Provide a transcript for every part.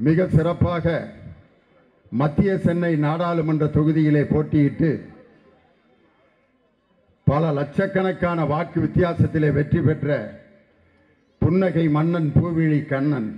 மிக சிறப்பாக மத்திய சென்னை நாடாளுமன்ற தொகுதியிலே போட்டியிட்டு பல லட்சக்கணக்கான வாக்கு வித்தியாசத்திலே வெற்றி பெற்ற புன்னகை மன்னன் பூவிழி கண்ணன்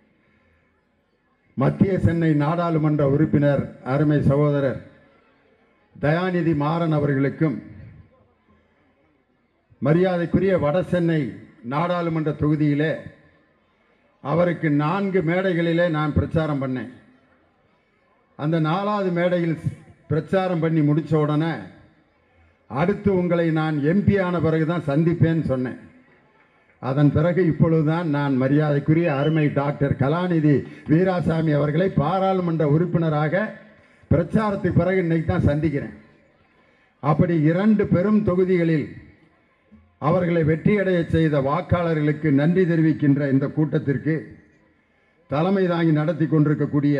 மத்திய சென்னை நாடாளுமன்ற உறுப்பினர் அருமை சகோதரர் தயாநிதி மாறன் அவர்களுக்கும் மரியாதைக்குரிய வடசென்னை நாடாளுமன்ற தொகுதியிலே அவருக்கு நான்கு மேடைகளிலே நான் பிரச்சாரம் பண்ணேன் அந்த நாலாவது மேடையில் பிரச்சாரம் பண்ணி முடிச்ச உடனே அடுத்து உங்களை நான் எம்பி ஆன பிறகு தான் சந்திப்பேன்னு சொன்னேன் அதன் பிறகு இப்பொழுதுதான் நான் மரியாதைக்குரிய அருமை டாக்டர் கலாநிதி வீராசாமி அவர்களை பாராளுமன்ற உறுப்பினராக பிரச்சாரத்துக்கு பிறகு இன்னைக்கு தான் சந்திக்கிறேன் அப்படி இரண்டு பெரும் தொகுதிகளில் அவர்களை வெற்றியடைய செய்த வாக்காளர்களுக்கு நன்றி தெரிவிக்கின்ற இந்த கூட்டத்திற்கு தலைமை தாங்கி நடத்தி கொண்டிருக்கக்கூடிய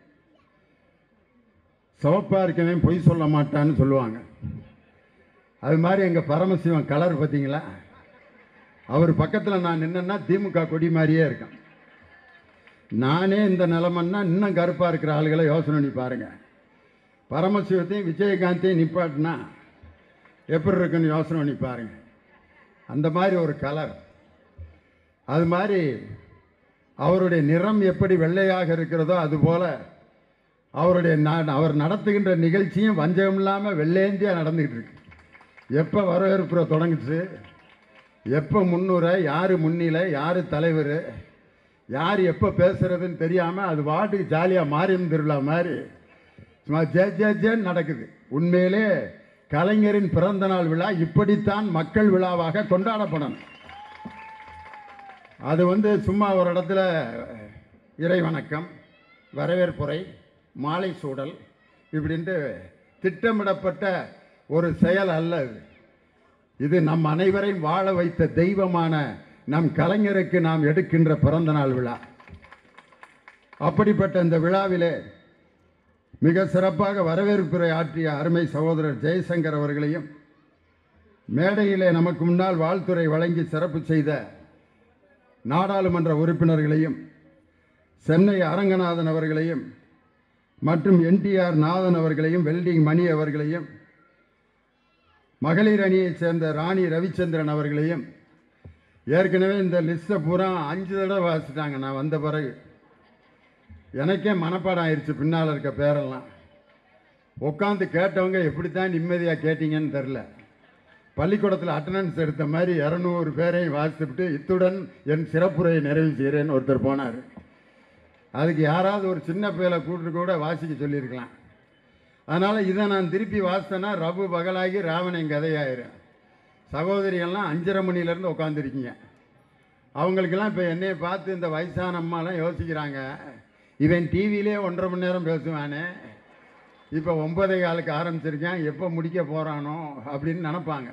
சிவப்பா இருக்கவன் பொய் சொல்ல மாட்டான்னு சொல்லுவாங்க அது மாதிரி எங்கள் பரமசிவன் கலர் பார்த்தீங்களா அவர் பக்கத்தில் நான் நின்னேன்னா திமுக கொடி மாதிரியே இருக்கேன் நானே இந்த நிலமன்னா இன்னும் கருப்பாக இருக்கிற ஆளுகளை யோசனை பண்ணி பாருங்க பரமசிவத்தையும் விஜயகாந்தையும் நிப்பாட்டினா எப்படி இருக்குன்னு யோசனை பண்ணி பாருங்க அந்த மாதிரி ஒரு கலர் அது மாதிரி அவருடைய நிறம் எப்படி வெள்ளையாக இருக்கிறதோ அதுபோல அவருடைய நா- அவர் நடத்துகின்ற நிகழ்ச்சியும் வஞ்சகம் இல்லாமல் வெள்ளேந்தியாக நடந்துக்கிட்டு இருக்கு எப்போ வரவேற்புரை தொடங்குச்சு எப்போ முன்னுரை யார் முன்னிலை யார் தலைவர் யார் எப்போ பேசுறதுன்னு தெரியாமல் அது பாட்டுக்கு ஜாலியாக மாரியம் திருவிழா மாதிரி சும்மா ஜே ஜே ஜேன்னு நடக்குது உண்மையிலே கலைஞரின் பிறந்த நாள் விழா இப்படித்தான் மக்கள் விழாவாக கொண்டாடப்படணும் அது வந்து சும்மா ஒரு இடத்துல இறை வணக்கம் வரவேற்புரை மாலை சூடல் இப்படின்ட்டு திட்டமிடப்பட்ட ஒரு செயல் அல்ல இது இது நம் அனைவரையும் வாழ வைத்த தெய்வமான நம் கலைஞருக்கு நாம் எடுக்கின்ற பிறந்த நாள் விழா அப்படிப்பட்ட இந்த விழாவிலே மிக சிறப்பாக வரவேற்புரை ஆற்றிய அருமை சகோதரர் ஜெயசங்கர் அவர்களையும் மேடையிலே நமக்கு முன்னால் வாழ்த்துறை வழங்கி சிறப்பு செய்த நாடாளுமன்ற உறுப்பினர்களையும் சென்னை அரங்கநாதன் அவர்களையும் மற்றும் என்டிஆர் நாதன் அவர்களையும் வெல்டிங் மணி அவர்களையும் மகளிர் அணியைச் சேர்ந்த ராணி ரவிச்சந்திரன் அவர்களையும் ஏற்கனவே இந்த லிஸ்ட்டை பூரா அஞ்சு தடவை வாசிட்டாங்க நான் வந்த பிறகு எனக்கே மனப்பாடம் ஆயிடுச்சு பின்னால் இருக்க பேரெல்லாம் உட்காந்து கேட்டவங்க எப்படி தான் நிம்மதியாக கேட்டீங்கன்னு தெரில பள்ளிக்கூடத்தில் அட்டண்டன்ஸ் எடுத்த மாதிரி இரநூறு பேரையும் வாசித்துவிட்டு இத்துடன் என் சிறப்புரையை நிறைவு செய்கிறேன்னு ஒருத்தர் போனார் அதுக்கு யாராவது ஒரு சின்ன பிள்ளைகளை கூட்டு கூட வாசிக்க சொல்லியிருக்கலாம் அதனால் இதை நான் திருப்பி வாசித்தேன்னா ரகு பகலாகி ராவணன் கதையாயிரும் சகோதரிகள்லாம் அஞ்சரை மணிலேருந்து உட்காந்துருக்கீங்க அவங்களுக்கெல்லாம் இப்போ என்னைய பார்த்து இந்த வயசான அம்மாலாம் யோசிக்கிறாங்க இவன் டிவிலே ஒன்றரை மணி நேரம் பேசுவானே இப்போ ஒன்பதே காலுக்கு ஆரம்பிச்சிருக்கேன் எப்போ முடிக்க போகிறானோ அப்படின்னு நினப்பாங்க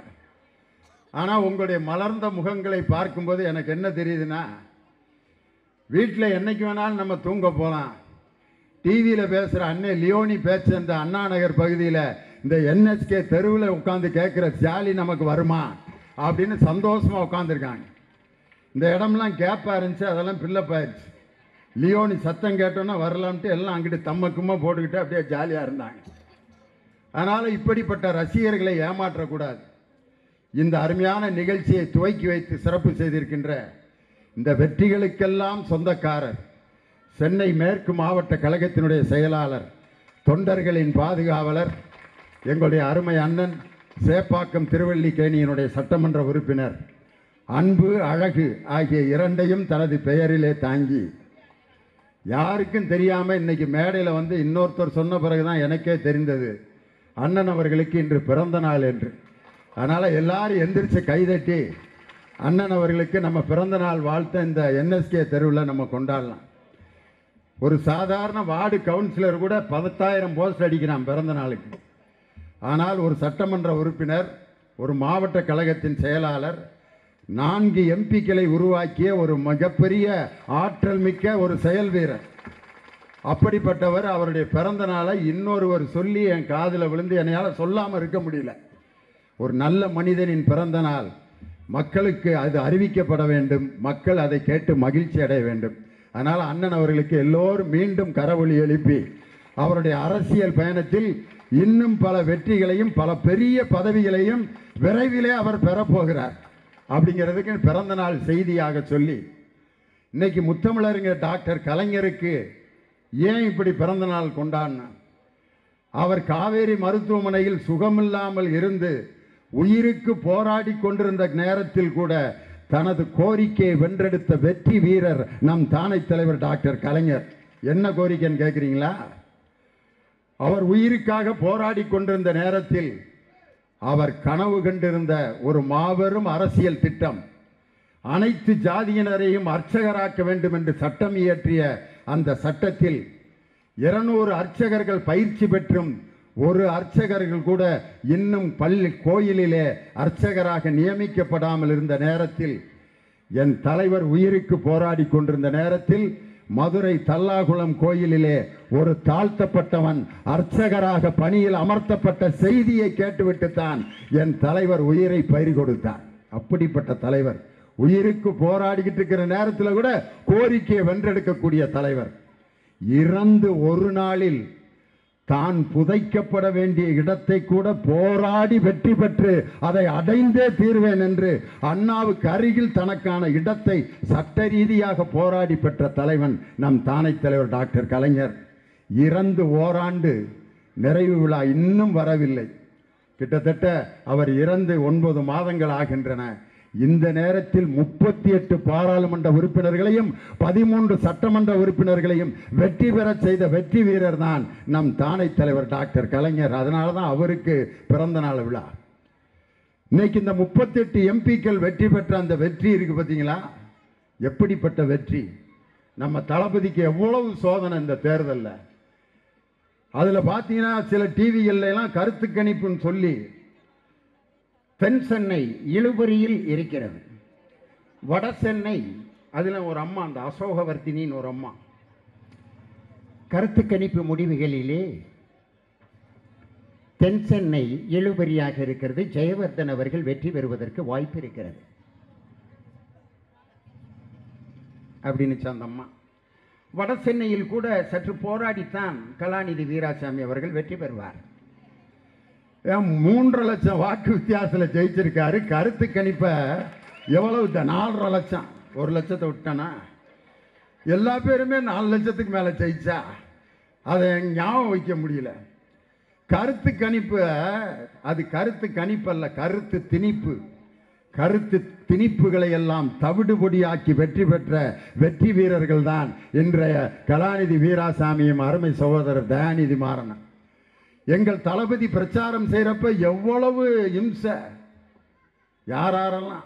ஆனால் உங்களுடைய மலர்ந்த முகங்களை பார்க்கும்போது எனக்கு என்ன தெரியுதுன்னா வீட்டில் என்னைக்கு வேணாலும் நம்ம தூங்க போகலாம் டிவியில் பேசுகிற அன்னை லியோனி பேச்ச இந்த அண்ணா நகர் பகுதியில் இந்த என்எஸ்கே தெருவில் உட்காந்து கேட்குற ஜாலி நமக்கு வருமா அப்படின்னு சந்தோஷமாக உட்காந்துருக்காங்க இந்த இடம்லாம் கேப்பாக இருந்துச்சு அதெல்லாம் பில்லப் ஆயிடுச்சு லியோனி சத்தம் கேட்டோன்னா வரலாம்ட்டு எல்லாம் அங்கிட்டு தம்மக்குமா போட்டுக்கிட்டு அப்படியே ஜாலியாக இருந்தாங்க அதனால் இப்படிப்பட்ட ரசிகர்களை ஏமாற்றக்கூடாது இந்த அருமையான நிகழ்ச்சியை துவக்கி வைத்து சிறப்பு செய்திருக்கின்ற இந்த வெற்றிகளுக்கெல்லாம் சொந்தக்காரர் சென்னை மேற்கு மாவட்ட கழகத்தினுடைய செயலாளர் தொண்டர்களின் பாதுகாவலர் எங்களுடைய அருமை அண்ணன் சேப்பாக்கம் திருவல்லிக்கேணியினுடைய சட்டமன்ற உறுப்பினர் அன்பு அழகு ஆகிய இரண்டையும் தனது பெயரிலே தாங்கி யாருக்கும் தெரியாமல் இன்னைக்கு மேடையில் வந்து இன்னொருத்தர் சொன்ன பிறகுதான் எனக்கே தெரிந்தது அண்ணன் அவர்களுக்கு இன்று பிறந்த நாள் என்று அதனால் எல்லாரும் எந்திரிச்சு கைதட்டி அண்ணன் அவர்களுக்கு நம்ம பிறந்த நாள் வாழ்த்த இந்த என்எஸ்கே தெருவில் நம்ம கொண்டாடலாம் ஒரு சாதாரண வார்டு கவுன்சிலர் கூட பத்தாயிரம் போஸ்ட் அடிக்கிறான் பிறந்த நாளுக்கு ஆனால் ஒரு சட்டமன்ற உறுப்பினர் ஒரு மாவட்ட கழகத்தின் செயலாளர் நான்கு எம்பிக்களை உருவாக்கிய ஒரு மிகப்பெரிய ஆற்றல் மிக்க ஒரு செயல் வீரர் அப்படிப்பட்டவர் அவருடைய பிறந்த நாளை இன்னொருவர் சொல்லி என் காதில் விழுந்து என்னையால் சொல்லாமல் இருக்க முடியல ஒரு நல்ல மனிதனின் பிறந்த நாள் மக்களுக்கு அது அறிவிக்கப்பட வேண்டும் மக்கள் அதை கேட்டு மகிழ்ச்சி அடைய வேண்டும் அதனால் அண்ணன் அவர்களுக்கு எல்லோரும் மீண்டும் கரவொலி எழுப்பி அவருடைய அரசியல் பயணத்தில் இன்னும் பல வெற்றிகளையும் பல பெரிய பதவிகளையும் விரைவிலே அவர் பெறப்போகிறார் அப்படிங்கிறதுக்கு பிறந்த நாள் செய்தியாக சொல்லி இன்னைக்கு முத்தமிழறிஞர் டாக்டர் கலைஞருக்கு ஏன் இப்படி பிறந்த நாள் கொண்டாடினா அவர் காவேரி மருத்துவமனையில் சுகமில்லாமல் இருந்து உயிருக்கு போராடி கொண்டிருந்த நேரத்தில் கூட தனது கோரிக்கையை வென்றெடுத்த வெற்றி வீரர் நம் தானை தலைவர் டாக்டர் கலைஞர் என்ன கோரிக்கைன்னு கேட்குறீங்களா அவர் உயிருக்காக போராடி கொண்டிருந்த நேரத்தில் அவர் கனவு கண்டிருந்த ஒரு மாபெரும் அரசியல் திட்டம் அனைத்து ஜாதியினரையும் அர்ச்சகராக்க வேண்டும் என்று சட்டம் இயற்றிய அந்த சட்டத்தில் இருநூறு அர்ச்சகர்கள் பயிற்சி பெற்றும் ஒரு அர்ச்சகர்கள் கூட இன்னும் பள்ளி கோயிலிலே அர்ச்சகராக நியமிக்கப்படாமல் இருந்த நேரத்தில் என் தலைவர் உயிருக்கு போராடி கொண்டிருந்த நேரத்தில் மதுரை தல்லாகுளம் கோயிலிலே ஒரு தாழ்த்தப்பட்டவன் அர்ச்சகராக பணியில் அமர்த்தப்பட்ட செய்தியை கேட்டுவிட்டுத்தான் என் தலைவர் உயிரை பயிர் கொடுத்தார் அப்படிப்பட்ட தலைவர் உயிருக்கு போராடிக்கிட்டு இருக்கிற நேரத்தில் கூட கோரிக்கையை வென்றெடுக்கக்கூடிய தலைவர் இறந்து ஒரு நாளில் தான் புதைக்கப்பட வேண்டிய இடத்தை கூட போராடி வெற்றி பெற்று அதை அடைந்தே தீர்வேன் என்று அண்ணாவுக்கு அருகில் தனக்கான இடத்தை சட்ட ரீதியாக போராடி பெற்ற தலைவன் நம் தானை தலைவர் டாக்டர் கலைஞர் இறந்து ஓராண்டு நிறைவு விழா இன்னும் வரவில்லை கிட்டத்தட்ட அவர் இறந்து ஒன்பது மாதங்கள் ஆகின்றன இந்த நேரத்தில் முப்பத்தி எட்டு பாராளுமன்ற உறுப்பினர்களையும் பதிமூன்று சட்டமன்ற உறுப்பினர்களையும் வெற்றி பெறச் செய்த வெற்றி வீரர் தான் நம் தானை தலைவர் டாக்டர் கலைஞர் அதனால தான் அவருக்கு பிறந்த நாள் விழா இன்னைக்கு இந்த முப்பத்தி எட்டு எம்பிக்கள் வெற்றி பெற்ற அந்த வெற்றி இருக்கு பார்த்தீங்களா எப்படிப்பட்ட வெற்றி நம்ம தளபதிக்கு எவ்வளவு சோதனை இந்த தேர்தலில் அதில் பார்த்தீங்கன்னா சில டிவிகள்ல எல்லாம் கருத்து கணிப்புன்னு சொல்லி தென் சென்னை இழுபறியில் இருக்கிறது வட சென்னை அதில் ஒரு அம்மா அந்த அசோகவர்த்தினின்னு ஒரு அம்மா கருத்து கணிப்பு முடிவுகளிலே தென் சென்னை இழுபறியாக இருக்கிறது ஜெயவர்தன் அவர்கள் வெற்றி பெறுவதற்கு வாய்ப்பு இருக்கிறது அப்படின்னுச்சு அந்த அம்மா வட சென்னையில் கூட சற்று போராடித்தான் கலாநிதி வீராசாமி அவர்கள் வெற்றி பெறுவார் ஏன் மூன்றரை லட்சம் வாக்கு வித்தியாசத்தில் ஜெயிச்சிருக்காரு கருத்து கணிப்பை எவ்வளவு த- நாலரை லட்சம் ஒரு லட்சத்தை விட்டானா எல்லா பேருமே நாலு லட்சத்துக்கு மேலே ஜெயிச்சா அதை ஞாபகம் வைக்க முடியல கருத்து கணிப்பு அது கருத்து கணிப்பு அல்ல கருத்து திணிப்பு கருத்து திணிப்புகளை எல்லாம் தவிடுபொடியாக்கி வெற்றி பெற்ற வெற்றி வீரர்கள் தான் இன்றைய கலாநிதி வீராசாமியும் அருமை சகோதரர் தயாநிதி மாறன் எங்கள் தளபதி பிரச்சாரம் செய்யறப்ப எவ்வளவு இம்சை யார் யாரெல்லாம்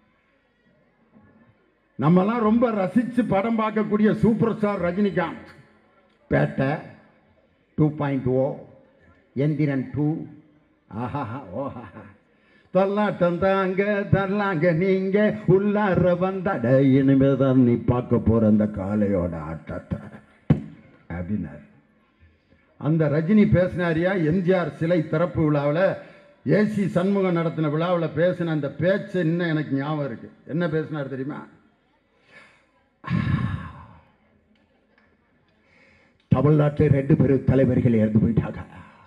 நம்மலாம் ரொம்ப ரசிச்சு படம் பார்க்கக்கூடிய super star Rajinikanth Petta two point o Enthiran two ஆஹாஹா ஓஹாஹா தள்ளாட்டம் தாங்க தரலாங்க நீங்க உள்ளார வந்தாட இனிமேதான் நீ பார்க்க போற அந்த காளையோட ஆட்டத்தை அப்படின்னாரு அந்த ரஜினி பேசினாரியா எம்ஜிஆர் சிலை திறப்பு விழாவில் ஏசி சண்முகம் நடத்தின விழாவில் பேசின அந்த பேச்சு இன்னும் எனக்கு ஞாபகம் இருக்கு என்ன பேசினார் தெரியுமா தமிழ்நாட்டில் ரெண்டு பேரும் தலைவர்கள் இறந்து போயிட்டாங்க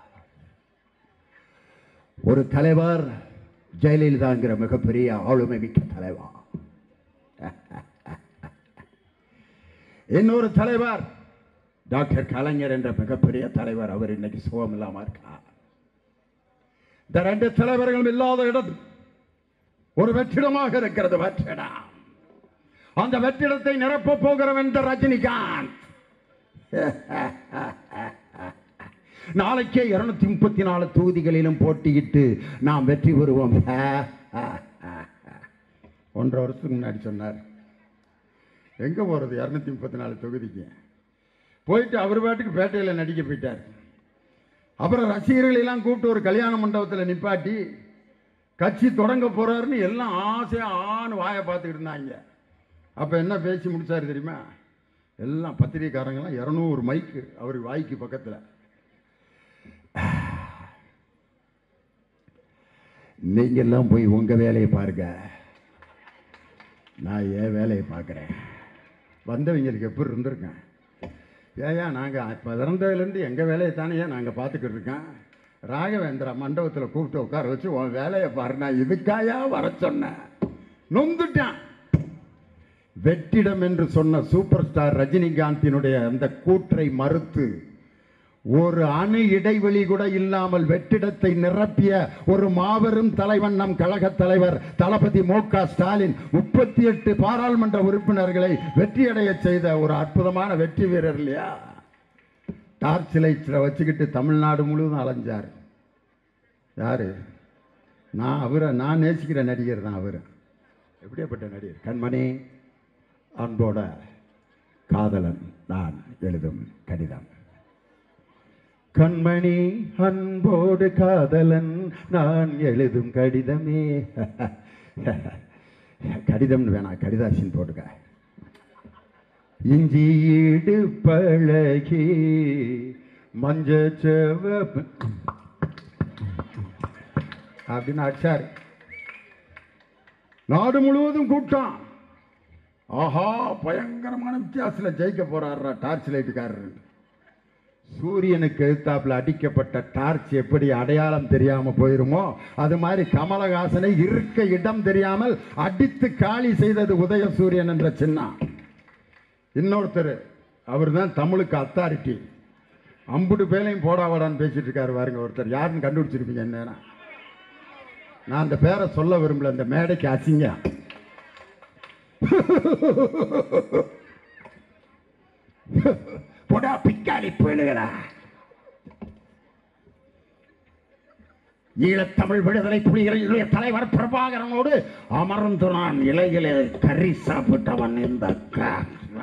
ஒரு தலைவர் ஜெயலலிதாங்கிற மிகப்பெரிய ஆளுமை மிக்க தலைவர் இன்னொரு தலைவர் டாக்டர் கலைஞர் என்ற மிகப்பெரிய தலைவர் அவர் இன்னைக்கு சுகம் இல்லாம இருக்கார் இந்த ரெண்டு தலைவர்களும் இல்லாத இடம் ஒரு வெற்றிடமாக இருக்கிறது வெற்றிடம் அந்த வெற்றிடத்தை நிரப்ப போகிறவன் இந்த ரஜினிகாந்த் நாளைக்கே இருநூத்தி முப்பத்தி நாலு தொகுதிகளிலும் போட்டியிட்டு நாம் வெற்றி பெறுவோம் ஒன்றரை வருஷத்துக்கு முன்னாடி சொன்னார் எங்கே போகிறது இரநூத்தி முப்பத்தி நாலு தொகுதிக்கு போயிட்டு அவர் பாட்டுக்கு பேட்டையில் நடிக்க போயிட்டார் அப்புறம் ரசிகர்களை எல்லாம் கூப்பிட்டு ஒரு கல்யாண மண்டபத்தில் நிப்பாட்டி கட்சி தொடங்க போறாருன்னு எல்லாம் ஆசையாக ஆன்னு வாயை பார்த்துக்கிட்டு இருந்தாங்க அப்போ என்ன பேசி முடிச்சாரு தெரியுமா எல்லாம் பத்திரிகைக்காரங்களாம் இரநூறு மைக்கு அவர் வாய்க்கு பக்கத்தில் நீங்க எல்லாம் போய் உங்க வேலையை பாருங்க நான் என் வேலையை பார்க்குறேன் வந்தவங்களுக்கு எப்படி இருந்திருக்கேன் ஏயா நாங்கள் இப்போ இறந்ததுலேருந்து எங்கள் வேலையை தானே நாங்கள் பார்த்துக்கிட்டு இருக்கோம் ராகவேந்திரா மண்டபத்தில் கூப்பிட்டு உட்கார வச்சு உன் வேலையை பாரு நான் இதுக்காயா வர சொன்னேன் நொந்துட்டான் வெற்றிடம் என்று சொன்ன சூப்பர் ஸ்டார் ரஜினிகாந்தினுடைய அந்த கூற்றை மறுத்து ஒரு அணு இடைவெளி கூட இல்லாமல் வெற்றிடத்தை நிரப்பிய ஒரு மாபெரும் தலைவன் நம் கழக தலைவர் தளபதி மு க ஸ்டாலின் முப்பத்தி எட்டு பாராளுமன்ற உறுப்பினர்களை வெற்றியடைய செய்த ஒரு அற்புதமான வெற்றி வீரர் இல்லையா டார்ச் லைட்ஸில் வச்சுக்கிட்டு தமிழ்நாடு முழுவதும் அலைஞ்சார் யாரு நான் அவரை நான் நேசிக்கிற நடிகர் தான் அவர் எப்படியாப்பட்ட நடிகர் கண்மணி அன்போட காதலன் நான் எழுதும் கடிதம் கண்மணி அன்போடு காதலன் நான் எழுதும் கடிதமே கடிதம்னு வேணாம் கடிதாசின்னு போட்டுக்க இஞ்சி ஈடு பழகி மஞ்ச செவப்பு அப்படின்னு அடிச்சார் நாடு முழுவதும் கூட்டம் ஆஹா பயங்கரமான வித்தியாசத்தில் ஜெயிக்க போறாருடா டார்ச் லைட்டுக்காரர் சூரியனுக்கு எதிர்த்தாப்புல அடிக்கப்பட்ட டார்ச் எப்படி அடையாளம் தெரியாம போயிருமோ அது மாதிரி கமலஹாசனை இருக்க இடம் தெரியாமல் அடித்து காலி செய்தது உதயசூரியன் என்ற சின்னம் இன்னொருத்தர் அவர் தான் தமிழுக்கு அத்தாரிட்டி அம்புடு பேலையும் போடா வாடான்னு பேசிட்டு இருக்காரு பாருங்க ஒருத்தர் யாருன்னு கண்டுபிடிச்சிருப்பீங்க என்னன்னா நான் அந்த பேரை சொல்ல விரும்பல அந்த மேடைக்கு அசிங்க போடா பிக்காளி போயிடுகிறா ஈழத்தமிழ் விடுதலை புலிகளினுடைய தலைவர் பிரபாகரனோடு அமர்ந்து நான் இலையிலே கறி சாப்பிட்டவன் இந்த க-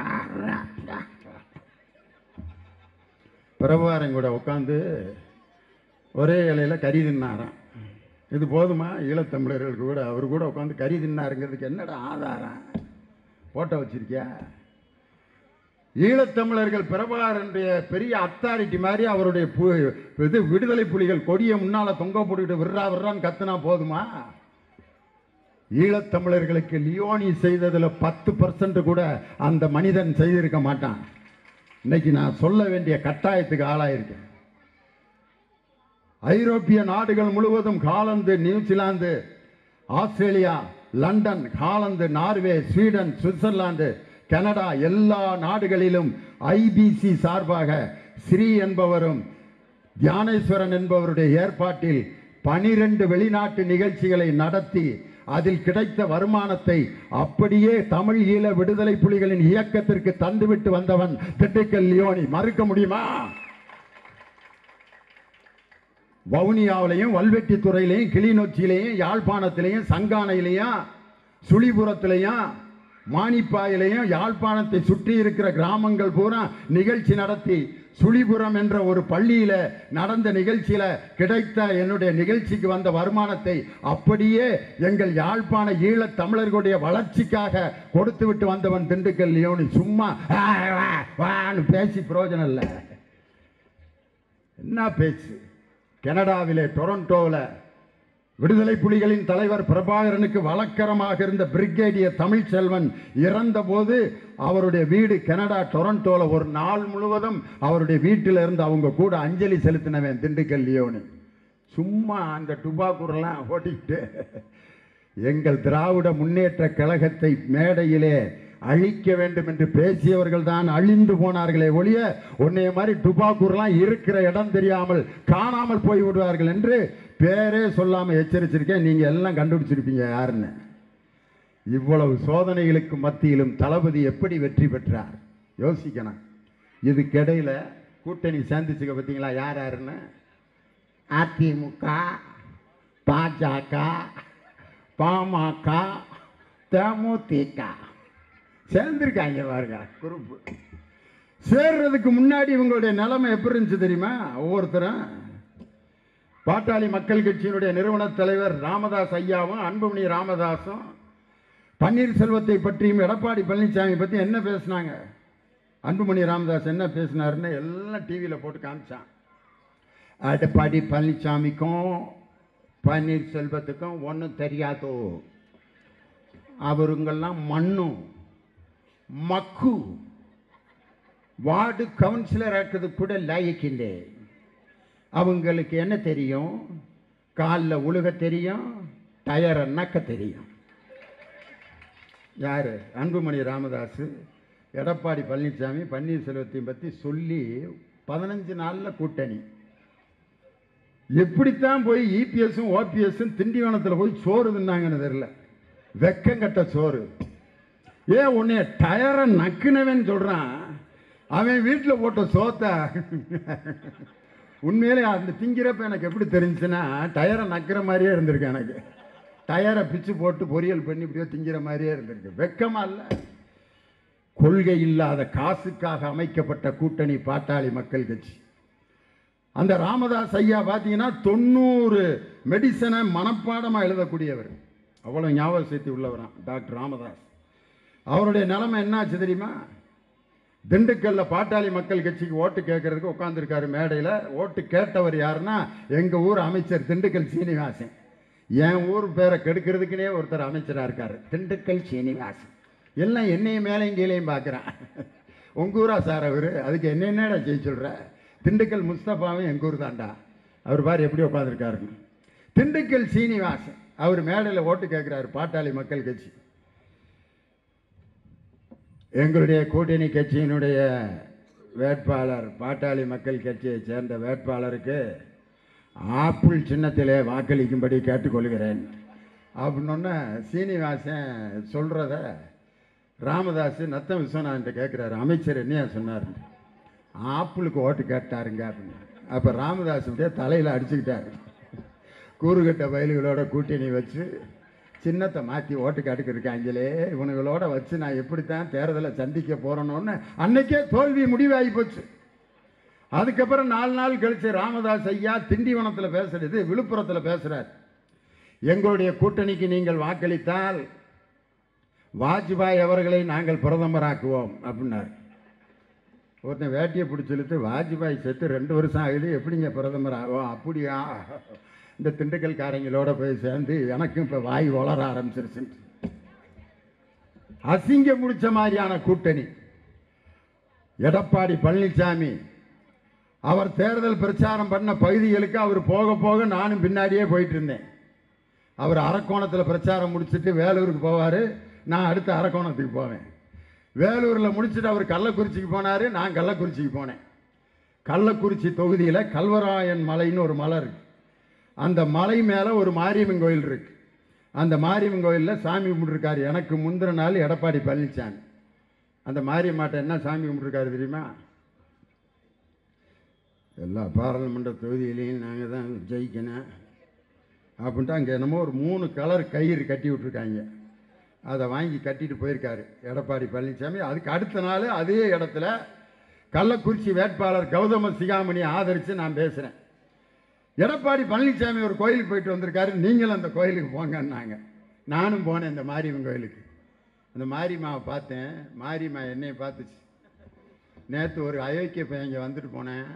பிரபாகரன் கூட உட்காந்து ஒரே இலையில கறி தின்னாராம் இது போதுமா ஈழத்தமிழர்களுக்கு கூட அவர் கூட உட்காந்து கறி தின்னாருங்கிறதுக்கு என்னடா ஆதாரம் போட்டோ வச்சிருக்கியா ஈழத்தமிழர்கள் பிரபாகரனுடைய பெரிய அத்தாரிட்டி மாதிரி அவருடைய பு- இது விடுதலை புலிகள் கொடியை முன்னால தொங்க போட்டுக்கிட்டு விர்றா விர்றான்னு கத்துனா போதுமா ஈழத்தமிழர்களுக்கு லியோனி செய்ததுல பத்து பர்சன்ட் கூட அந்த மனிதன் செய்திருக்க மாட்டான் இன்னைக்கு நான் சொல்ல வேண்டிய கட்டாயத்துக்கு ஆளாயிருக்கேன் ஐரோப்பிய நாடுகள் முழுவதும் Holland New Zealand Australia London Holland Norway Sweden Switzerland Canada எல்லா நாடுகளிலும் ஐபிசி சார்பாக ஸ்ரீ என்பவரும் தியானேஸ்வரன் என்பவருடைய ஏற்பாட்டில் பனிரெண்டு வெளிநாட்டு நிகழ்ச்சிகளை நடத்தி அதில் கிடைத்த வருமானத்தை அப்படியே தமிழ் ஈழ விடுதலை புலிகளின் இயக்கத்திற்கு தந்துவிட்டு வந்தவன் திண்டுக்கல் லியோனி மறுக்க முடியுமா வவுனியாவிலையும் வல்வெட்டித்துறையிலையும் கிளிநொச்சியிலையும் யாழ்ப்பாணத்திலையும் சங்கானையிலையும் சுழிபுரத்திலையும் மானிப்பாயிலையும் யாழ்ப்பாணத்தை சுற்றி இருக்கிற கிராமங்கள் பூரா நிகழ்ச்சி நடத்தி சுழிபுரம் என்ற ஒரு பள்ளியில நடந்த நிகழ்ச்சியில கிடைத்த என்னுடைய நிகழ்ச்சிக்கு வந்த வருமானத்தை அப்படியே எங்கள் யாழ்ப்பாண ஈழத் தமிழர்களுடைய வளர்ச்சிக்காக கொடுத்து விட்டு வந்தவன் திண்டுக்கல் லியோனி சும்மா "ஆ, வா, வான்னு பேசி பிரயோஜனம் இல்லை என்ன பேச்சு கனடாவிலே டொரண்டோவில் விடுதலை புலிகளின் தலைவர் பிரபாகரனுக்கு வழக்கரமாக இருந்த பிரிகேடியர் தமிழ்ச்செல்வன் இறந்தபோது அவருடைய வீடு கனடா டொரண்டோவில் ஒரு நாள் முழுவதும் அவருடைய வீட்டில் இருந்து அவங்க கூட அஞ்சலி செலுத்தினவன் திண்டுக்கல் லியோனு சும்மா அந்த டுபாக்கூரெல்லாம் ஓட்டிக்கிட்டு எங்கள் திராவிட முன்னேற்ற கழகத்தை மேடையிலே அழிக்க வேண்டும் என்று பேசியவர்கள் தான் அழிந்து போனார்களே ஒழிய உன்னைய மாதிரி டுபாக்கூர்லாம் இருக்கிற இடம் தெரியாமல் காணாமல் போய் விடுவார்கள் என்று பேரே சொல்லாம எச்சரிச்சிருக்கேன் நீங்க எல்லாம் கண்டுபிடிச்சிருப்பீங்க யாருன்னு இவ்வளவு சோதனைகளுக்கு மத்தியிலும் தளபதி எப்படி வெற்றி பெற்றார் யோசிக்கணும் இதுக்கிடையில கூட்டணி சேர்ந்துச்சுக்க பார்த்தீங்களா யார் யாருன்னு அதிமுக பாஜக பாமக தேமுதிக சேர்ந்திருக்காங்க பாருங்க குரூப் சேர்றதுக்கு முன்னாடி இவங்களுடைய நிலைமை எப்படி இருந்துச்சு தெரியுமா ஒவ்வொருத்தரும் பாட்டாளி மக்கள் கட்சியினுடைய நிறுவன தலைவர் ராமதாஸ் ஐயாவும் அன்புமணி ராமதாஸும் பன்னீர்செல்வத்தை பற்றியும் எடப்பாடி பழனிசாமி பற்றி என்ன பேசுனாங்க அன்புமணி ராமதாஸ் என்ன பேசினாருன்னு எல்லாம் டிவியில் போட்டு காமிச்சான் எடப்பாடி பழனிசாமிக்கும் பன்னீர்செல்வத்துக்கும் ஒன்றும் தெரியாதோ அவருங்கெல்லாம் மண்ணும் மக்கு வார்டு கவுன்சிலர் ஆக்குறது கூட லாயக்கில்லை அவங்களுக்கு என்ன தெரியும் காலில் உழுக தெரியும் டயரை நக்க தெரியும் யார் அன்புமணி ராமதாஸ் எடப்பாடி பழனிசாமி பன்னீர்செல்வத்தையும் பற்றி சொல்லி பதினஞ்சு நாளில் கூட்டணி எப்படித்தான் போய் இபிஎஸும் ஓபிஎஸும் திண்டிவனத்தில் போய் சோறு தின்னாங்கன்னு தெரியல வெக்கங்கட்ட சோறு ஏன் உன்னைய டயரை நக்குனவன் சொல்கிறான் அவன் வீட்டில் போட்ட சோத்தை உண்மையிலே அந்த திங்கிறப்ப எனக்கு எப்படி தெரிஞ்சுன்னா டயரை நக்கிற மாதிரியே இருந்திருக்கு எனக்கு டயரை பிச்சு போட்டு பொரியல் பண்ணி இப்படியோ திங்கிற மாதிரியே இருந்திருக்கு வெக்கமா இல்லை கொள்கை இல்லாத காசுக்காக அமைக்கப்பட்ட கூட்டணி பாட்டாளி மக்கள் கட்சி அந்த ராமதாஸ் ஐயா பார்த்தீங்கன்னா தொண்ணூறு மெடிசனை மனப்பாடமாக எழுதக்கூடியவர் அவ்வளோ ஞாபக சக்தி உள்ளவராம் டாக்டர் ராமதாஸ் அவருடைய நிலைமை என்னாச்சு தெரியுமா திண்டுக்கல்ல பாட்டாளி மக்கள் கட்சிக்கு ஓட்டு கேட்கறதுக்கு உட்காந்துருக்காரு மேடையில் ஓட்டு கேட்டவர் யாருன்னா எங்கள் ஊர் அமைச்சர் திண்டுக்கல் சீனிவாசன் என் ஊர் பேரை கெடுக்கிறதுக்குனே ஒருத்தர் அமைச்சராக இருக்கார் திண்டுக்கல் சீனிவாசன் எல்லாம் என்னையும் மேலையும் கீழையும் பார்க்குறான் உங்கள் ஊரா சார் அவர் அதுக்கு என்ன என்னடா செய்ய சொல்கிற திண்டுக்கல் முஸ்தபாவும் எங்கள் ஊர் தான்டா அவர் பாரு எப்படி உட்காந்துருக்காருன்னு திண்டுக்கல் சீனிவாசன் அவர் மேடையில் ஓட்டு கேட்குறாரு பாட்டாளி மக்கள் கட்சி எங்களுடைய கூட்டணி கட்சியினுடைய வேட்பாளர் பாட்டாளி மக்கள் கட்சியைச் சேர்ந்த வேட்பாளருக்கு ஆப்பிள் சின்னத்திலே வாக்களிக்கும்படி கேட்டுக்கொள்கிறேன் அப்படின்னொன்னே சீனிவாசன் சொல்கிறத ராமதாஸ் நத்தம் விஸ்வநாதன் கேட்குறாரு அமைச்சர் என்னையா சொன்னார் ஆப்பிளுக்கு ஓட்டு கேட்டாருங்க அப்படின்னு அப்போ ராமதாஸ் அப்படியே தலையில் அடிச்சுக்கிட்டாரு கூறுகட்ட வயல்களோட கூட்டணி வச்சு சின்னத்தை மாற்றி ஓட்டுக்கு அடுக்கிருக்காங்களே இவனுங்களோட வச்சு நான் எப்படித்தான் தேர்தலை சந்திக்க போறேனோன்னு அன்னைக்கே தோல்வி முடிவாகி போச்சு அதுக்கப்புறம் நாலு நாள் கழிச்சு ராமதாஸ் ஐயா திண்டிவனத்தில் பேசுறது விழுப்புரத்தில் பேசுறார் எங்களுடைய கூட்டணிக்கு நீங்கள் வாக்களித்தால் வாஜ்பாய் அவர்களை நாங்கள் பிரதமராக்குவோம் அப்படின்னார் ஒருத்தன் வேட்டியை பிடிச்சி இழுத்து வாஜ்பாய் செத்து ரெண்டு வருஷம் ஆகுது எப்படிங்க பிரதமர் ஆகும் அப்படியா இந்த திண்டுக்கல்காரங்களோட போய் சேர்ந்து எனக்கும் இப்போ வாய் வளர ஆரம்பிச்சிருச்சு அசிங்க முடிச்ச மாதிரியான கூட்டணி எடப்பாடி பழனிசாமி அவர் தேர்தல் பிரச்சாரம் பண்ண பகுதிகளுக்கு அவர் போக போக நானும் பின்னாடியே போயிட்டு இருந்தேன் அவர் அரக்கோணத்தில் பிரச்சாரம் முடிச்சுட்டு வேலூருக்கு போவார் நான் அடுத்து அரக்கோணத்துக்கு போவேன் வேலூரில் முடிச்சுட்டு அவர் கள்ளக்குறிச்சிக்கு போனார் நான் கள்ளக்குறிச்சிக்கு போனேன் கள்ளக்குறிச்சி தொகுதியில் கல்வராயன் மலைன்னு ஒரு மலை இருக்கு அந்த மலை மேலே ஒரு மாரியம்மன் கோயில் இருக்கு அந்த மாரியம்மன் கோயிலில் சாமி கும்பிட்டுருக்காரு எனக்கு முந்தின நாள் எடப்பாடி பழனிசாமி அந்த மாரியம்மாட்ட என்ன சாமி கும்பிட்டுருக்காரு தெரியுமா எல்லா பாராளுமன்ற தொகுதியிலையும் நாங்கள் தான் ஜெயிக்கணும் அப்படின்ட்டு அங்கே என்னமோ ஒரு மூணு கலர் கயிறு கட்டி விட்ருக்காங்க அதை வாங்கி கட்டிட்டு போயிருக்காரு எடப்பாடி பழனிசாமி அதுக்கு அடுத்த நாள் அதே இடத்துல கள்ளக்குறிச்சி வேட்பாளர் கௌதம சிகாமணி ஆதரித்து நான் பேசுகிறேன் எடப்பாடி பழனிசாமி ஒரு கோயிலுக்கு போயிட்டு வந்திருக்காரு நீங்களும் அந்த கோயிலுக்கு போங்கன்னாங்க நானும் போனேன் இந்த மாரியம்மன் கோயிலுக்கு அந்த மாரியம்மாவை பார்த்தேன் மாரியம்மா என்னையை பார்த்துச்சு நேற்று ஒரு அயோக்கிய பையன் இங்கே வந்துட்டு போனேன்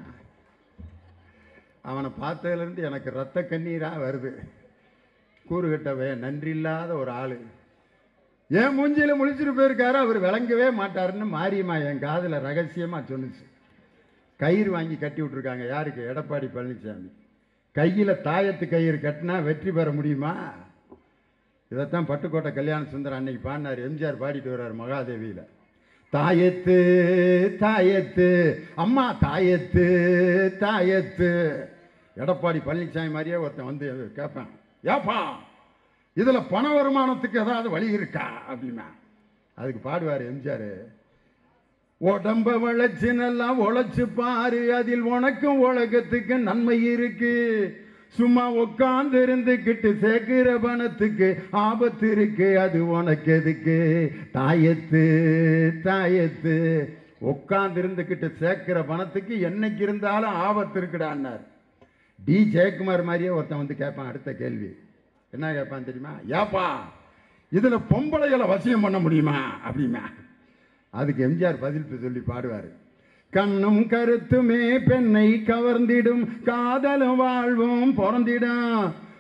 அவனை பார்த்ததுலேருந்து எனக்கு ரத்த கண்ணீராக வருது கூறுகட்டவன் நன்றி இல்லாத ஒரு ஆள் ஏன் மூஞ்சியில் முழிச்சிட்டு போயிருக்காரு அவர் விளங்கவே மாட்டாருன்னு மாரியம்மா என் காதில் ரகசியமாக சொன்னுச்சு கயிறு வாங்கி கட்டி விட்ருக்காங்க யாருக்கு எடப்பாடி பழனிசாமி கையில் தாயத்து கயிறு கட்டினா வெற்றி பெற முடியுமா இதைத்தான் பட்டுக்கோட்டை கல்யாண சுந்தரம் அன்னைக்கு பாடினார் எம்ஜிஆர் பாடிட்டு வர்றார் மகாதேவியில் தாயத்து தாயத்து அம்மா தாயத்து தாயத்து எடப்பாடி பழனிசாமி மாதிரியே ஒருத்தன் வந்து கேட்பேன் ஏப்பா இதில் பண வருமானத்துக்கு ஏதாவது வழி இருக்கா அப்படின்னா அதுக்கு பாடுவார் எம்ஜிஆர் உடம்ப வளைச்சு நல்லா உழைச்சு பாரு அதில் உனக்கும் உலகத்துக்கு நன்மை இருக்கு சும்மா உட்கார்ந்து இருந்துக்கிட்டு சேர்க்கிற பணத்துக்கு ஆபத்து இருக்கு அது உனக்கு எதுக்கு தாயத்து தாயத்து உட்கார்ந்து இருந்துக்கிட்டு சேர்க்கிற பணத்துக்கு என்னைக்கு இருந்தாலும் ஆபத்து இருக்குடான்னார் டி ஜெயக்குமார் மாதிரியே ஒருத்தன் வந்து கேட்பான் அடுத்த கேள்வி என்ன கேட்பான் தெரியுமா ஏப்பா இதுல பொம்பளைகளை வசியம் பண்ண முடியுமா அப்படிமா அதுக்கு எம்ஜிஆர் பதில் சொல்லி பாடுவார் கண்ணும் கருத்துமே பெண்ணை கவர்ந்திடும் காதலும் வாழ்வும் பிறந்திடும்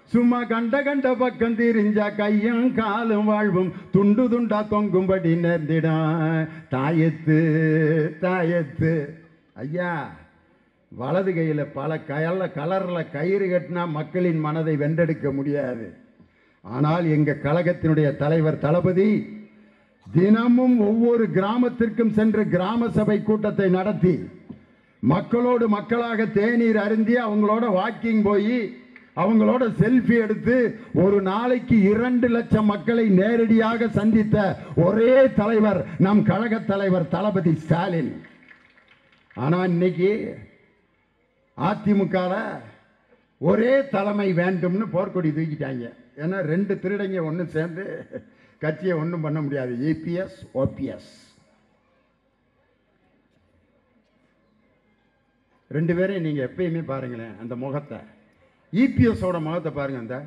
சும்மா கண்ட கண்ட பக்கம் திரிஞ்சா கையும் காலும் வாழ்வும் துண்டு துண்டா தொங்கும்படி நேர்ந்திடும் தாயத்து தாயத்து ஐயா வலது கையில் பல கயல்ல கலரில் கயிறு கட்டினா மக்களின் மனதை வென்றெடுக்க முடியாது ஆனால் எங்கள் கழகத்தினுடைய தலைவர் தளபதி தினமும் ஒவ்வொரு கிராமத்திற்கும் சென்று கிராம சபை கூட்டத்தை நடத்தி மக்களோடு மக்களாக தேநீர் அருந்தி அவங்களோட வாக்கிங் போய் அவங்களோட செல்ஃபி எடுத்து ஒரு நாளைக்கு இரண்டு லட்சம் மக்களை நேரடியாக சந்தித்த ஒரே தலைவர் நம் கழக தலைவர் தளபதி ஸ்டாலின் ஆனா இன்னைக்கு அதிமுகல ஒரே தலைமை வேண்டும்னு போர்க்கொடி தூக்கிட்டாங்க ஏன்னா ரெண்டு திருடங்க ஒன்று சேர்ந்து கட்சியை ஒன்றும் பண்ண முடியாது ஏபிஎஸ் ஓபிஎஸ் ரெண்டு பேரையும் நீங்கள் எப்பயுமே பாருங்களேன் அந்த முகத்தை இபிஎஸோட முகத்தை பாருங்க அந்த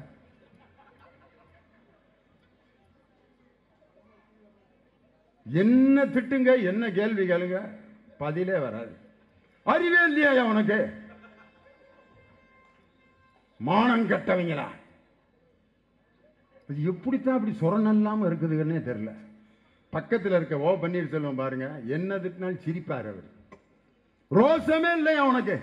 என்ன திட்டுங்க என்ன கேள்வி கேளுங்க பதிலே வராது அறிவே இல்லையா உனக்கு மானம் கட்டவங்களா இது எப்படித்தான் அப்படி சொரணம் இல்லாம இருக்குதுன்னே தெரியல பக்கத்தில் இருக்க ஓ பன்னீர்செல்வம் பாருங்க என்ன திட்டினாலும் சிரிப்பார் அவர் ரோசமே இல்லையா உனக்கு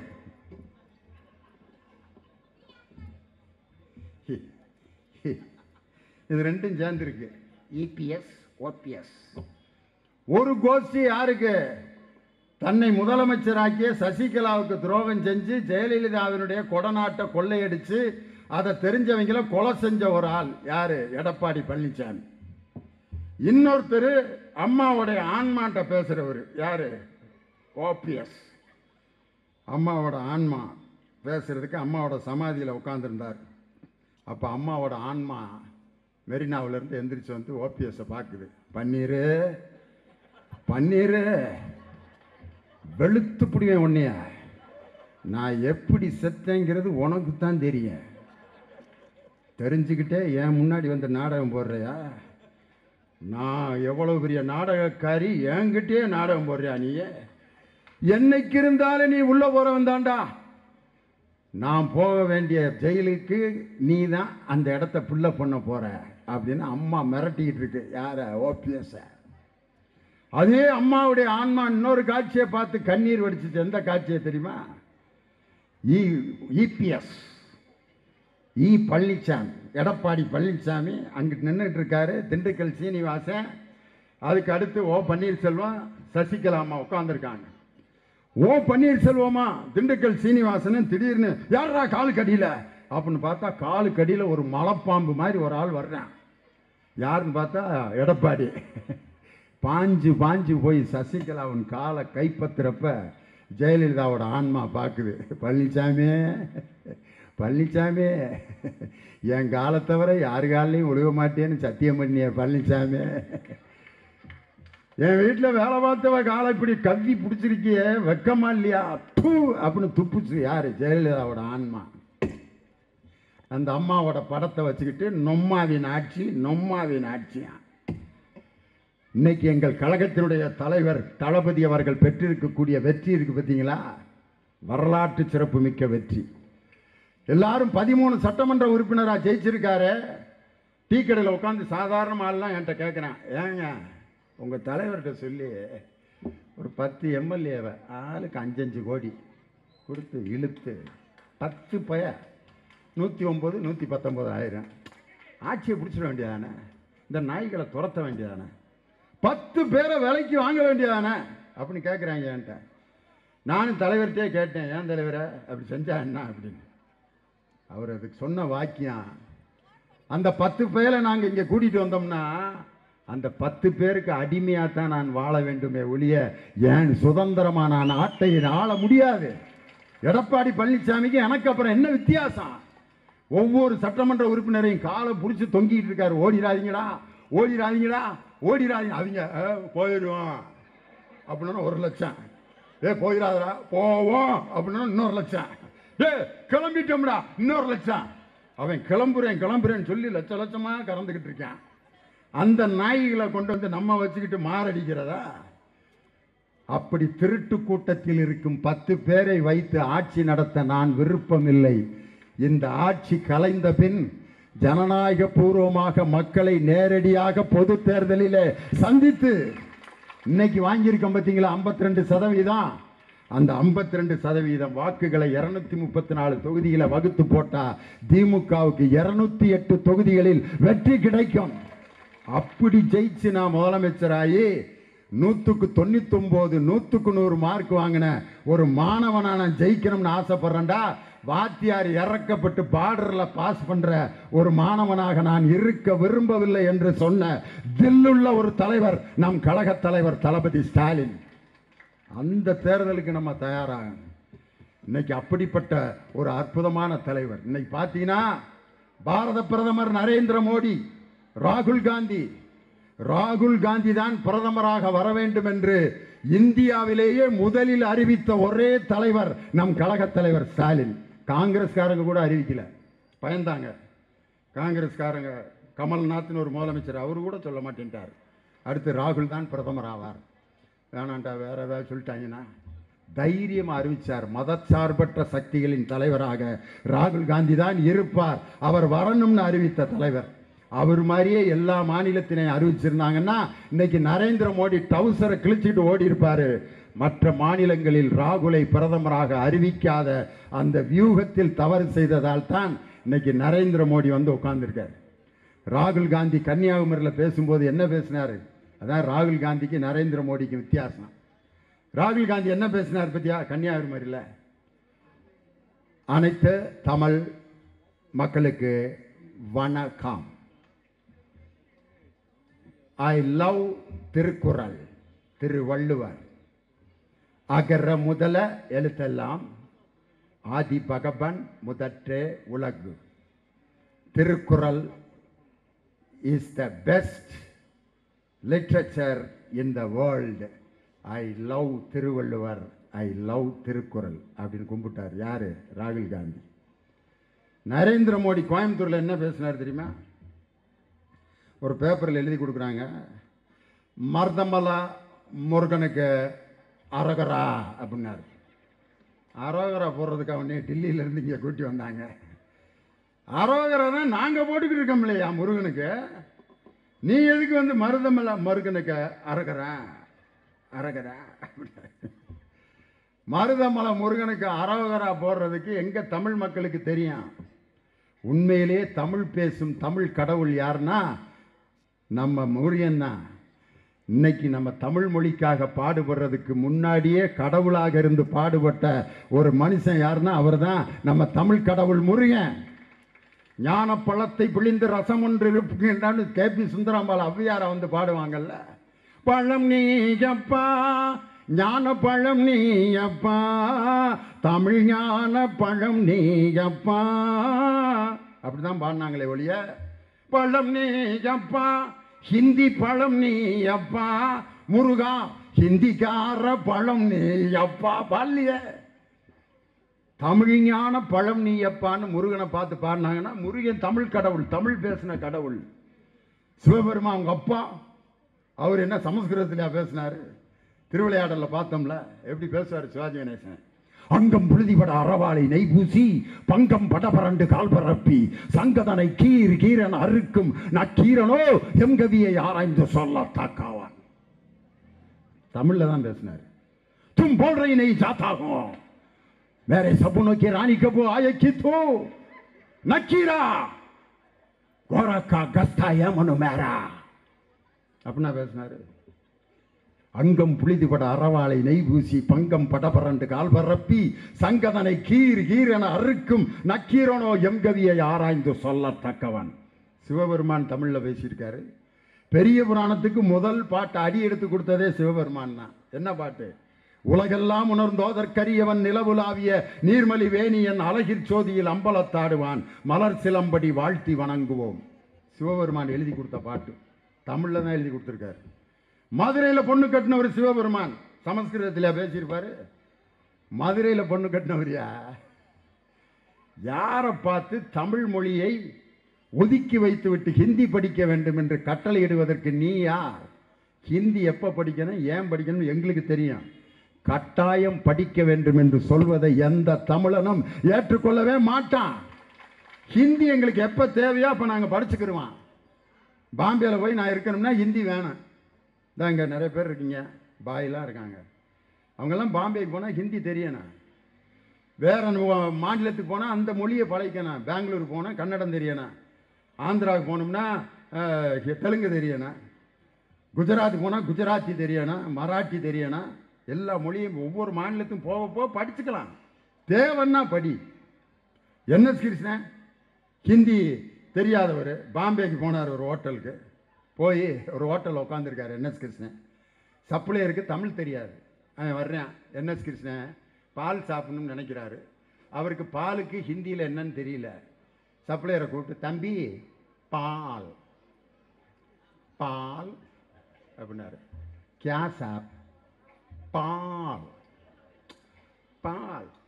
ஹி, ஹி. இது ரெண்டும் சேர்ந்துருக்கு இபிஎஸ் ஓபிஎஸ் ஒரு கோஷ்டி யாருக்கு தன்னை முதலமைச்சராக்கிய சசிகலாவுக்கு துரோகம் செஞ்சு ஜெயலலிதாவினுடைய கொடநாட்டை கொள்ளையடிச்சு அதை தெரிஞ்சவங்கள கொலை செஞ்ச ஒரு ஆள் யாரு எடப்பாடி பழனிசாமி இன்னொருத்தர் அம்மாவுடைய ஆன்மாட்ட பேசுறவர் யாரு ஓபிஎஸ் அம்மாவோட ஆன்மா பேசுறதுக்கு அம்மாவோட சமாதியில் உட்காந்துருந்தார் அப்போ அம்மாவோட ஆன்மா மெரினாவிலேருந்து எந்திரிச்சு வந்து ஓபிஎஸ்ஸை பார்க்குது பன்னீரு பன்னீரு வெளுத்து பிடிவேன் உன்னைய நான் எப்படி செத்தேங்கிறது உனக்கு தான் தெரியும் தெரிஞ்சுக்கிட்டே என் முன்னாடி வந்து நாடகம் போடுறியா நான் எவ்வளவு பெரிய நாடகக்காரி என்கிட்டயே நாடகம் போடுறியா நீ என்னைக்கு இருந்தாலும் நீ உள்ள போறவன் தான்டா நான் போக வேண்டிய ஜெயிலுக்கு நீ தான் அந்த இடத்த புள்ள பண்ண போற அப்படின்னு அம்மா மிரட்டிக்கிட்டு இருக்கு யார ஓபிஎஸ் அதே அம்மாவுடைய ஆன்மா இன்னொரு காட்சியை பார்த்து கண்ணீர் வடிச்சிச்சு எந்த காட்சியை தெரியுமா இபிஎஸ் இ பழனிசாமி எடப்பாடி பழனிசாமி அங்கிட்டு நின்றுட்டு இருக்காரு திண்டுக்கல் சீனிவாசன் அதுக்கு அடுத்து ஓ பன்னீர்செல்வம் சசிகலா அம்மா உட்காந்துருக்காங்க ஓ பன்னீர்செல்வமா திண்டுக்கல் சீனிவாசன் திடீர்னு யாரா காலு கடியில அப்படின்னு பார்த்தா காலு கடியில ஒரு மலைப்பாம்பு மாதிரி ஒரு ஆள் வர்றான் யாருன்னு பார்த்தா எடப்பாடி பாஞ்சு பாஞ்சு போய் சசிகலாவின் காலை கைப்பற்றுறப்ப ஜெயலலிதாவோட ஆன்மா பார்க்குது பழனிசாமி பழனிசாமி என் காலை தவிர யார் காலையும் ஒழுக மாட்டேன்னு சத்தியம் பண்ணிய பழனிசாமி என் வீட்டில் வேலை பார்த்தவ காலை இப்படி கவ்வி பிடிச்சிருக்கியே வெக்கமா இல்லையா பூ அப்படின்னு துப்புச்சு யாரு ஜெயலலிதாவோட ஆன்மா அந்த அம்மாவோட படத்தை வச்சுக்கிட்டு நொம்மாவின் ஆட்சி நொம்மாவின் ஆட்சியா இன்னைக்கு எங்கள் கழகத்தினுடைய தலைவர் தளபதி அவர்கள் பெற்றிருக்கக்கூடிய வெற்றி இருக்கு பார்த்தீங்களா வரலாற்று சிறப்பு மிக்க வெற்றி எல்லாரும் பதிமூணு சட்டமன்ற உறுப்பினராக ஜெயிச்சிருக்காரு டீ கடையில் உட்காந்து சாதாரண ஆள்லாம் என்கிட்ட கேட்குறேன் ஏங்க உங்கள் தலைவர்கிட்ட சொல்லி ஒரு பத்து எம்எல்ஏவை ஆளுக்கு அஞ்சஞ்சு கோடி கொடுத்து இழுத்து பத்து பய நூற்றி ஒம்பது நூற்றி பத்தொம்பது ஆயிரம் ஆட்சியை பிடிச்சிட வேண்டியதானே இந்த நாய்களை துரத்த வேண்டியதானே பத்து பேரை விலைக்கு வாங்க வேண்டியதானே அப்படின்னு கேட்குறாங்க என்கிட்ட நானும் தலைவர்கிட்டே கேட்டேன் ஏன் தலைவரை அப்படி செஞ்சா என்ன அப்படின்னு அவர் அதுக்கு சொன்ன வாக்கியம் அந்த பத்து பேரை நாங்கள் இங்கே கூட்டிகிட்டு வந்தோம்னா அந்த பத்து பேருக்கு அடிமையாக தான் நான் வாழ வேண்டுமே ஒழிய ஏன் சுதந்திரமா நான் நாட்டை ஆள முடியாது எடப்பாடி பழனிசாமிக்கு எனக்கு அப்புறம் என்ன வித்தியாசம் ஒவ்வொரு சட்டமன்ற உறுப்பினரையும் காலை பிடிச்சி தொங்கிட்டு இருக்காரு ஓடிடாதீங்கடா ஓடிடாதீங்கடா ஓடிடாதீங்க அவங்க "அஹ், போயிடுவோம் அப்படின்னா ஒரு லட்சம் ஏ போயிடாதடா போவோம் அப்படின்னா இன்னொரு லட்சம் ஏ கிளம்பிட்டோம்டா இன்னொரு லட்சம் அவன் கிளம்புறேன் கிளம்புறேன்னு சொல்லி லட்ச லட்சமா கறந்துக்கிட்டு இருக்கான் அந்த நாய்களை கொண்டு வந்து நம்ம வச்சுக்கிட்டு மாரடிக்கிறதா அப்படி திருட்டு கூட்டத்தில் இருக்கும் பத்து பேரை வைத்து ஆட்சி நடத்த நான் விருப்பமில்லை இந்த ஆட்சி கலைந்த பின் ஜனநாயக பூர்வமாக மக்களை நேரடியாக பொது தேர்தலிலே சந்தித்து இன்னைக்கு வாங்கியிருக்கோம் பார்த்தீங்களா 52% சதவீதம் அந்த 52% சதவீதம் வாக்குகளை இருநூத்தி முப்பத்தி நாலு தொகுதிகளை வகுத்து போட்டா திமுகவுக்கு இருநூத்தி எட்டு தொகுதிகளில் வெற்றி கிடைக்கும் அப்படி ஜெயிச்சு நான் முதலமைச்சராகி நூற்றுக்கு தொண்ணூத்தொம்போது நூற்றுக்கு நூறு மார்க் வாங்கின ஒரு மாணவனா நான் ஜெயிக்கணும்னு ஆசைப்படுறேன்டா வாத்தியார் இறக்கப்பட்டு பார்டரில் பாஸ் பண்ற ஒரு மாணவனாக நான் இருக்க விரும்பவில்லை என்று சொன்ன தில்லுள்ள ஒரு தலைவர் நம் கழக தலைவர் தளபதி ஸ்டாலின் அந்த தேர்தலுக்கு நம்ம தயாராகணும் இன்னைக்கு அப்படிப்பட்ட ஒரு அற்புதமான தலைவர் இன்னைக்கு பார்த்தீங்கன்னா பாரத பிரதமர் நரேந்திர மோடி ராகுல் காந்தி ராகுல் காந்தி தான் பிரதமராக வர வேண்டும் என்று இந்தியாவிலேயே முதலில் அறிவித்த ஒரே தலைவர் நம் கழக தலைவர் ஸ்டாலின் காங்கிரஸ்காரங்க கூட அறிவிக்கல பயந்தாங்க காங்கிரஸ்காரங்க கமல்நாத்னு ஒரு முதலமைச்சர் அவரு கூட சொல்ல மாட்டேன்ட்டார் அடுத்து ராகுல் தான் பிரதமர் ஆவார் வேணாண்டா வேற ஏதாவது சொல்லிட்டாங்கன்னா தைரியம் அறிவிச்சார் மதச்சார்பற்ற சக்திகளின் தலைவராக ராகுல் காந்தி தான் இருப்பார் அவர் வரணும்னு அறிவித்த தலைவர் அவர் மாதிரியே எல்லா மாநிலத்தினையும் அறிவிச்சிருந்தாங்கன்னா இன்னைக்கு நரேந்திர மோடி டவுசரை கிழிச்சிட்டு ஓடி இருப்பாரு மற்ற மாநிலங்களில் ராகுலை பிரதமராக அறிவிக்காத அந்த வியூகத்தில் தவறு செய்ததால் தான் இன்னைக்கு நரேந்திர மோடி வந்து உட்கார்ந்திருக்காரு ராகுல் காந்தி கன்னியாகுமரியில் பேசும்போது என்ன பேசினாரு அதான் ராகுல் காந்திக்கு நரேந்திர மோடிக்கு வித்தியாசம் ராகுல் காந்தி என்ன பேசினார் பத்தியா கன்னியாகுமரியில் அனைத்து தமிழ் மக்களுக்கு வணக்கம் ஐ லவ் திருக்குறள் திருவள்ளுவர் அகர முதல எழுத்தெல்லாம் ஆதி பகவன் முதற்றே உலகு Thirukkural is the best literature in the world I love Thiruvalluvar I love Thirukkural அப்படின்னு கும்பிட்டார் யாரு ராகுல் காந்தி நரேந்திர மோடி கோயம்புத்தூர்ல என்ன பேசினார் தெரியுமா ஒரு பேப்பரில் எழுதி கொடுக்குறாங்க மர்தமலா முருகனுக்கு அரகரா அப்படின்னாரு அரோகரா போடுறதுக்கு அவனே டெல்லியிலேருந்து இங்கே கூட்டி வந்தாங்க அரோகரா தான் நாங்கள் போட்டுக்கிட்டு இருக்கோம் இல்லையா முருகனுக்கு நீ எதுக்கு வந்து மருதமல முருகனுக்கு அரகரா அரகரா அப்படின்னாரு. மருதமலை முருகனுக்கு அரோகரா போடுறதுக்கு எங்க தமிழ் மக்களுக்கு தெரியும் உண்மையிலேயே தமிழ் பேசும் தமிழ் கடவுள் யாருன்னா நம்ம முருகன் தான் இன்னைக்கு நம்ம தமிழ் மொழிக்காக பாடுபடுறதுக்கு முன்னாடியே கடவுளாக இருந்து பாடுபட்ட ஒரு மனுஷன் யாருன்னா அவர்தான் நம்ம தமிழ் கடவுள் முருகன் ஞான பழத்தை பிழிந்து ரசம் ஒன்று இருக்கின்றான்னு கே பி சுந்தராம்பாள் ஔவையாரை வந்து பாடுவாங்கல்ல பழம் நீயப்பா ஞான பழம் நீயப்பா தமிழ் ஞான பழம் நீயப்பா அப்படிதான் பாடினாங்களே ஒழிய பழம் நீயப்பா ஹிந்தி பழம் நீயப்பா முருகா ஹிந்திக்கார பழம் நீயப்பா பாடலையே தமிழ் ஞான பழம் நீயப்பான்னு முருகனை பார்த்து பாடினாங்கன்னா முருகன் தமிழ் கடவுள் தமிழ் பேசின கடவுள் சிவபெருமா அவங்க அப்பா அவர் என்ன சமஸ்கிருதத்திலயா பேசினாரு திருவிளையாடல்ல பார்த்தோம்ல எப்படி பேசுவார் சிவாஜி கணேசன் அங்கம் புழுதிபட அறவாளை நெய்பூசி பங்கம் படபரண்டு கால் பரப்பி சங்கதனை கீர் கீரன் அறுக்கும் நக்கீரனோ எங்கவியை ஆராய்ந்து சொல்ல தாக்காவான் தமிழ்ல தான் பேசினார் தும் போல்றை நெய் ஜாத்தாகும் मेरे सपनों की रानी कब आए कि तू नकीरा गोरा का गस्ता है मनु मेरा அப்படின்னா பேசினாரு அங்கம் புழுதிபட அறவாளை நெய் பூசி பங்கம் படபரண்டு கால் பரப்பி சங்கதனை கீர் கீரென அறுக்கும் நக்கீரனோ எம்கவியை ஆராய்ந்து சொல்லத்தக்கவன் சிவபெருமான் தமிழ்ல பேசியிருக்காரு பெரிய புராணத்துக்கு முதல் பாட்டு அடி எடுத்து கொடுத்ததே சிவபெருமான் தான் என்ன பாட்டு உலகெல்லாம் உணர்ந்தோதற்கரியவன் நிலவுலாவிய நீர்மலி வேணியன் அழகிற் சோதியில் அம்பலத்தாடுவான் மலர் சிலம்படி வாழ்த்தி வணங்குவோம் சிவபெருமான் எழுதி கொடுத்த பாட்டு தமிழ்ல தான் எழுதி கொடுத்துருக்காரு மதுரையில் பொண்ணு கட்டினவர் சிவபெருமான் சமஸ்கிருதத்தில் பேசியிருப்பாரு மதுரையில் பொண்ணு கட்டினவரியா யாரை பார்த்து தமிழ் மொழியை ஒதுக்கி வைத்துவிட்டு ஹிந்தி படிக்க வேண்டும் என்று கட்டளையிடுவதற்கு நீ யார் ஹிந்தி எப்போ படிக்கணும் ஏன் படிக்கணும் எங்களுக்கு தெரியும் கட்டாயம் படிக்க வேண்டும் என்று சொல்வதை எந்த தமிழனும் ஏற்றுக்கொள்ளவே மாட்டான் ஹிந்தி எங்களுக்கு எப்போ தேவையோ அப்போ நாங்கள் படிச்சுக்கிடுவோம் பாம்பேல போய் நான் இருக்கணும்னா ஹிந்தி வேணும் இதான் இங்கே நிறைய பேர் இருக்கீங்க பாயெலாம் இருக்காங்க அவங்கெல்லாம் பாம்பேக்கு போனால் ஹிந்தி தெரியணும் வேற நு- மாநிலத்துக்கு போனால் அந்த மொழியை பழகிக்கணும் பெங்களூர் போனால் கன்னடம் தெரியணும் ஆந்திராவுக்கு போனோம்னா அஹ், தெலுங்கு தெரியணும் குஜராத்துக்கு போனால் குஜராத்தி தெரியணும் மராட்டி தெரியணும் எல்லா மொழியும் ஒவ்வொரு மாநிலத்துக்கும் போக போக படிச்சுக்கலாம் தேவைன்னா படி என்எஸ் கிருஷ்ணன் ஹிந்தி தெரியாதவர் பாம்பேக்கு போனார் ஒரு ஹோட்டலுக்கு போய் ஒரு ஹோட்டலில் உட்காந்துருக்காரு என்எஸ் கிருஷ்ணன் சப்ளையருக்கு தமிழ் தெரியாது அவன் வர்றேன் என்எஸ் கிருஷ்ணன் பால் சாப்பிடணும்னு நினைக்கிறாரு அவருக்கு பாலுக்கு ஹிந்தியில் என்னன்னு தெரியல சப்ளையரை கூப்பிட்டு தம்பி பால் பால் அப்படின்னாரு கியா சாப் பால் பால்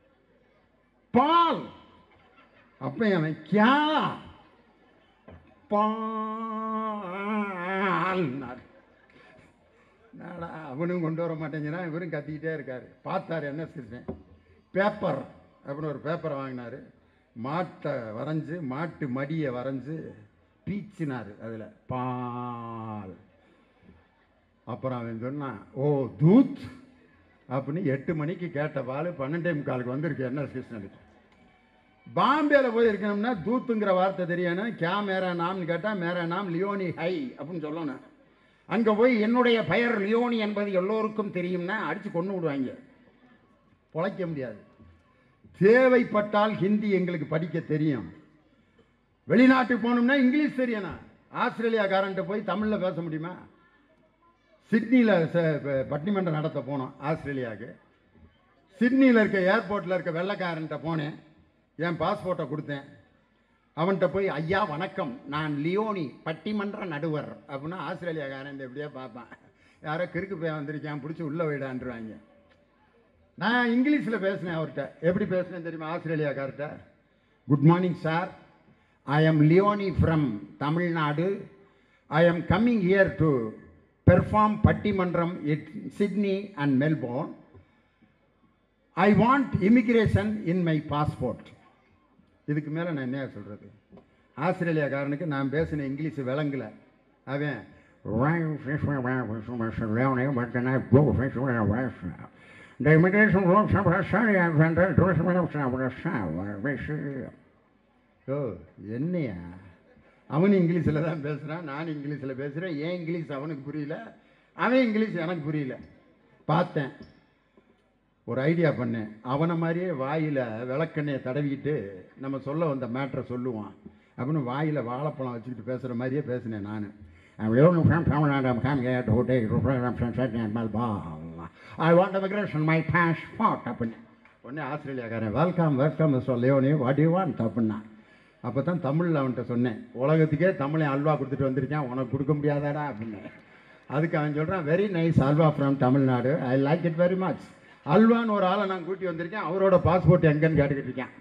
பால் அப்ப அவன் கியா பால் நாடா அவனும் கொண்டு வர மாட்டேங்கிறான் இவரும் கத்திக்கிட்டே இருக்காரு பார்த்தாரு என்ன கிருஷ்ணன் பேப்பர் அப்படின்னு ஒரு பேப்பரை வாங்கினாரு மாட்டை வரைஞ்சு மாட்டு மடியை வரைஞ்சு பீச்சினாரு அதில் பால் அப்புறம் அவன் சொன்னான் ஓ தூத் அப்படின்னு எட்டு மணிக்கு கேட்ட பால் பன்னெண்டே முக்காலுக்கு வந்திருக்கு என்ன கிருஷ்ணனுக்கு பாம்பேல போய் இருக்கணும்னா தூத்துங்கிற வார்த்தை தெரியணும் கே மேரா நாம்னு கேட்டால் மேரா நாம் லியோனி ஹை அப்படின்னு சொல்லணும் அங்கே போய் என்னுடைய பெயர் லியோனி என்பது எல்லோருக்கும் தெரியும்னா அடித்து கொண்டு விடுவாங்க பொழைக்க முடியாது தேவைப்பட்டால் ஹிந்தி எங்களுக்கு படிக்க தெரியும் வெளிநாட்டுக்கு போகணும்னா இங்கிலீஷ் தெரியணும் ஆஸ்திரேலியாக்காரன்ட்ட போய் தமிழில் பேச முடியுமா சிட்னியில் பட்டிமன்றம் நடத்த போனோம் ஆஸ்திரேலியாவுக்கு சிட்னியில் இருக்க ஏர்போர்ட்டில் இருக்க வெள்ளைக்காரன்ட்ட போனேன் என் பாஸ்போர்ட்டை கொடுத்தேன் அவன்கிட்ட போய் ஐயா வணக்கம் நான் லியோனி பட்டிமன்ற நடுவர் அப்படின்னா ஆஸ்திரேலியாக்காரன் இந்த எப்படியே பார்ப்பான் யாரோ கிறுக்கு போய் வந்திருக்கேன் பிடிச்சி உள்ளே விடான்றாங்க நான் இங்கிலீஷில் பேசினேன் அவர்கிட்ட எப்படி பேசினேன் தெரியுமா ஆஸ்திரேலியாக்கார்ட்ட good morning sir I am Leoni from Tamil Nadu I am coming here to perform pattimandram it Sydney and Melbourne I want immigration in my passport இதுக்கு மேலே நான் என்ன சொல்கிறது ஆஸ்திரேலியாக்காரனுக்கு நான் பேசின இங்கிலீஷ் விளங்கல அவன் The immigration rules of Australia and the tourism of South ஓ என்னையா அவன் இங்கிலீஷில் தான் பேசுகிறான் நான் இங்கிலீஷில் பேசுகிறேன் ஏன் இங்கிலீஷ் அவனுக்கு புரியல அவன் இங்கிலீஷ் எனக்கு புரியல பார்த்தேன் ஒரு ஐடியா பண்ணேன் அவனை மாதிரியே வாயில் விளக்கெண்ணெயை தடவிக்கிட்டு நம்ம சொல்ல வந்த மேட்ரை சொல்லுவான் அப்படின்னு வாயில் வாழைப்பழம் வச்சுக்கிட்டு பேசுகிற மாதிரியே பேசினேன் நான் I'm living from Tamil Nadu. I'm coming here to take the program from Sydney and Melbourne. I want immigration, my passport. அப்படின்னு உடனே ஆஸ்திரேலியாக்காரன் welcome welcome mister Leoni what you want அப்படின்னா அப்போ தான் தமிழில் அவன்கிட்ட சொன்னேன் உலகத்துக்கே தமிழை அல்வா கொடுத்துட்டு வந்திருக்கேன் உனக்கு கொடுக்க முடியாதாடா அப்படின்னு அதுக்கு அவன் சொல்கிறான் very nice halwa from Tamil Nadu I like it very much அல்வான்னு ஒரு ஆளை நான் கூட்டி வந்திருக்கேன் அவரோட பாஸ்போர்ட் எங்கன்னு கேட்டுக்கிட்டு இருக்கேன்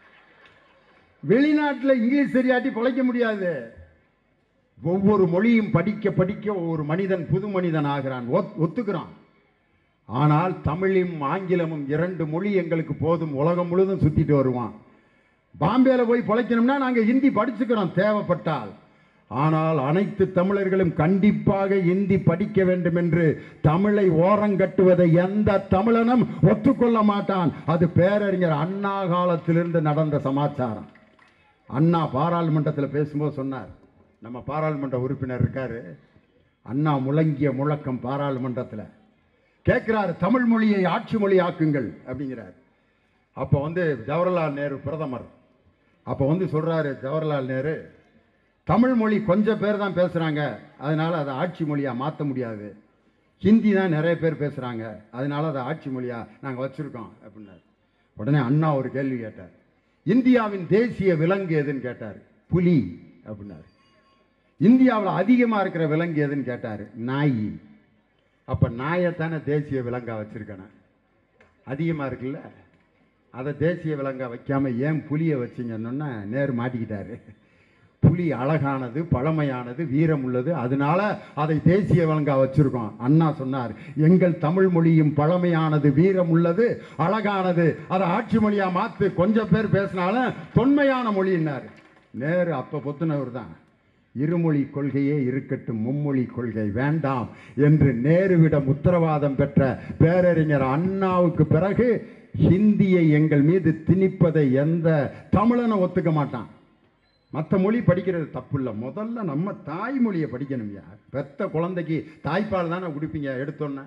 வெளிநாட்டில் இங்கிலீஷ் சரியாட்டி பிழைக்க முடியாது ஒவ்வொரு மொழியும் படிக்க படிக்க ஒவ்வொரு மனிதன் புது மனிதன் ஆகிறான் ஒத்- ஒத்துக்கிறான் ஆனால் தமிழும் ஆங்கிலமும் இரண்டு மொழி எங்களுக்கு போதும் உலகம் முழுதும் சுத்திட்டு வருவான் பாம்பேல போய் பிழைக்கணும்னா நாங்கள் ஹிந்தி படிச்சுக்கிறோம் தேவைப்பட்டால் ஆனால் அனைத்து தமிழர்களும் கண்டிப்பாக ஹிந்தி படிக்க வேண்டும் என்று தமிழை ஓரங்கட்டுவதை எந்த தமிழனும் ஒத்துக்கொள்ள மாட்டான் அது பேரறிஞர் அண்ணா காலத்திலிருந்து நடந்த சமாச்சாரம் அண்ணா பாராளுமன்றத்தில் பேசும்போது சொன்னார் நம்ம பாராளுமன்ற உறுப்பினர் இருக்காரு அண்ணா முழங்கிய முழக்கம் பாராளுமன்றத்தில் கேட்கிறாரு தமிழ் மொழியை ஆட்சி மொழி ஆக்குங்கள் அப்படிங்கிறார் அப்போ வந்து ஜவஹர்லால் நேரு பிரதமர் அப்போ வந்து சொல்றாரு ஜவஹர்லால் நேரு தமிழ் மொழி கொஞ்சம் பேர் தான் பேசுகிறாங்க அதனால அதை ஆட்சி மொழியாக மாற்ற முடியாது ஹிந்தி தான் நிறைய பேர் பேசுகிறாங்க அதனால அதை ஆட்சி மொழியாக நாங்கள் வச்சுருக்கோம் அப்படின்னாரு உடனே அண்ணா ஒரு கேள்வி கேட்டார் இந்தியாவின் தேசிய விலங்கு எதுன்னு கேட்டார் புலி அப்படின்னாரு இந்தியாவில் அதிகமாக இருக்கிற விலங்கு எதுன்னு கேட்டார் நாய் அப்போ நாயைத்தானே தேசிய விலங்கா வச்சுருக்கேன் அதிகமாக இருக்குல்ல அதை தேசிய விலங்கா வைக்காம ஏன் புலியை வச்சிங்கன்னா நேரு மாட்டிக்கிட்டாரு புலி அழகானது பழமையானது வீரம் உள்ளது அதனால அதை தேசிய விலங்கா வச்சிருக்கோம் அண்ணா சொன்னார் எங்கள் தமிழ் மொழியும் பழமையானது வீரம் உள்ளது அழகானது அதை ஆட்சி மொழியா மாத்து கொஞ்சம் பேர் பேசினாலும் தொன்மையான மொழின்னார் நேரு அப்ப பொத்துனவர் தான் இருமொழி கொள்கையே இருக்கட்டும் மும்மொழி கொள்கை வேண்டாம் என்று நேருவிடம் உத்தரவாதம் பெற்ற பேரறிஞர் அண்ணாவுக்கு பிறகு ஹிந்தியை எங்கள் மீது திணிப்பதை எந்த தமிழனும் ஒத்துக்க மாட்டான் மற்ற மொழி படிக்கிறது தப்பு இல்லை முதல்ல நம்ம தாய்மொழியை படிக்கணும்யா பெத்த குழந்தைக்கு தாய்ப்பால் தானே குடிப்பீங்க எடுத்தோன்னே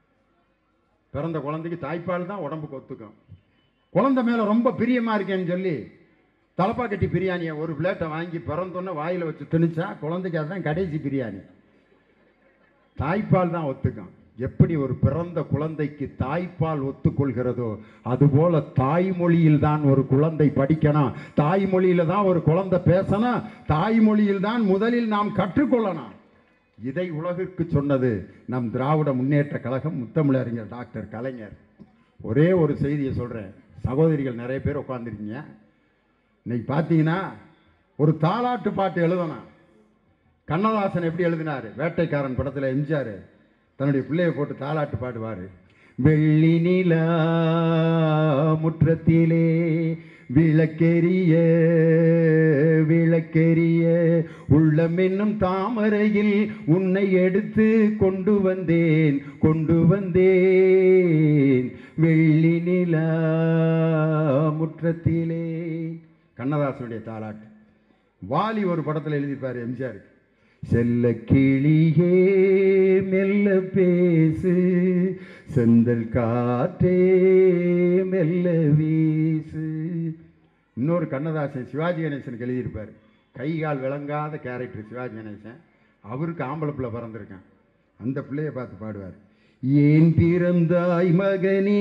பிறந்த குழந்தைக்கு தாய்ப்பால் தான் உடம்புக்கு ஒத்துக்கும் குழந்தை மேலே ரொம்ப பிரியமாக இருக்கேன்னு சொல்லி தலப்பாக்கட்டி பிரியாணியை ஒரு பிளேட்டை வாங்கி பிறந்தோன்னே வாயில் வச்சு திணிச்சா குழந்தைக்கு அதுதான் கடைசி பிரியாணி தாய்ப்பால் தான் ஒத்துக்கும் எப்படி ஒரு பிறந்த குழந்தைக்கு தாய்ப்பால் ஒத்துக்கொள்கிறதோ அதுபோல தாய்மொழியில் தான் ஒரு குழந்தை படிக்கணும் தாய்மொழியில தான் ஒரு குழந்தை பேசணும் தாய்மொழியில் தான் முதலில் நாம் கற்றுக்கொள்ளணும் இதை உலகிற்கு சொன்னது நம் திராவிட முன்னேற்ற கழகம் முத்தமிழறிஞர் டாக்டர் கலைஞர் ஒரே ஒரு செய்தியை சொல்கிறேன் சகோதரிகள் நிறைய பேர் உட்காந்துருக்கீங்க இன்னைக்கு பார்த்தீங்கன்னா ஒரு தாலாட்டு பாட்டு எழுதணும் கண்ணதாசன் எப்படி எழுதினார் வேட்டைக்காரன் படத்தில் எம்ஜிஆர் தன்னுடைய பிள்ளையை போட்டு தாலாட்டு பாடுவார் வெள்ளி நிலா முற்றத்திலே விளக்கெரிய விளக்கெரிய உள்ளம் என்னும் தாமரையில் உன்னை எடுத்து கொண்டு வந்தேன் கொண்டு வந்தேன் வெள்ளி நிலா முற்றத்திலே கண்ணதாசனுடைய தாலாட்டு வாலி ஒரு படத்தில் எழுதிப்பார் எம்ஜிஆருக்கு செல்ல கிளியே மெல்ல பேசு செந்தல் காற்றே மெல்ல வீசு இன்னொரு கண்ணதாசன் சிவாஜி கணேசனுக்கு எழுதியிருப்பார் கை கால் விளங்காத கேரக்டர் சிவாஜி கணேசன் அவருக்கு ஆம்பளை பிள்ளை பிறந்திருக்கான் அந்த பிள்ளையை பார்த்து பாடுவார் ஏன் பிறந்தாய் மகனே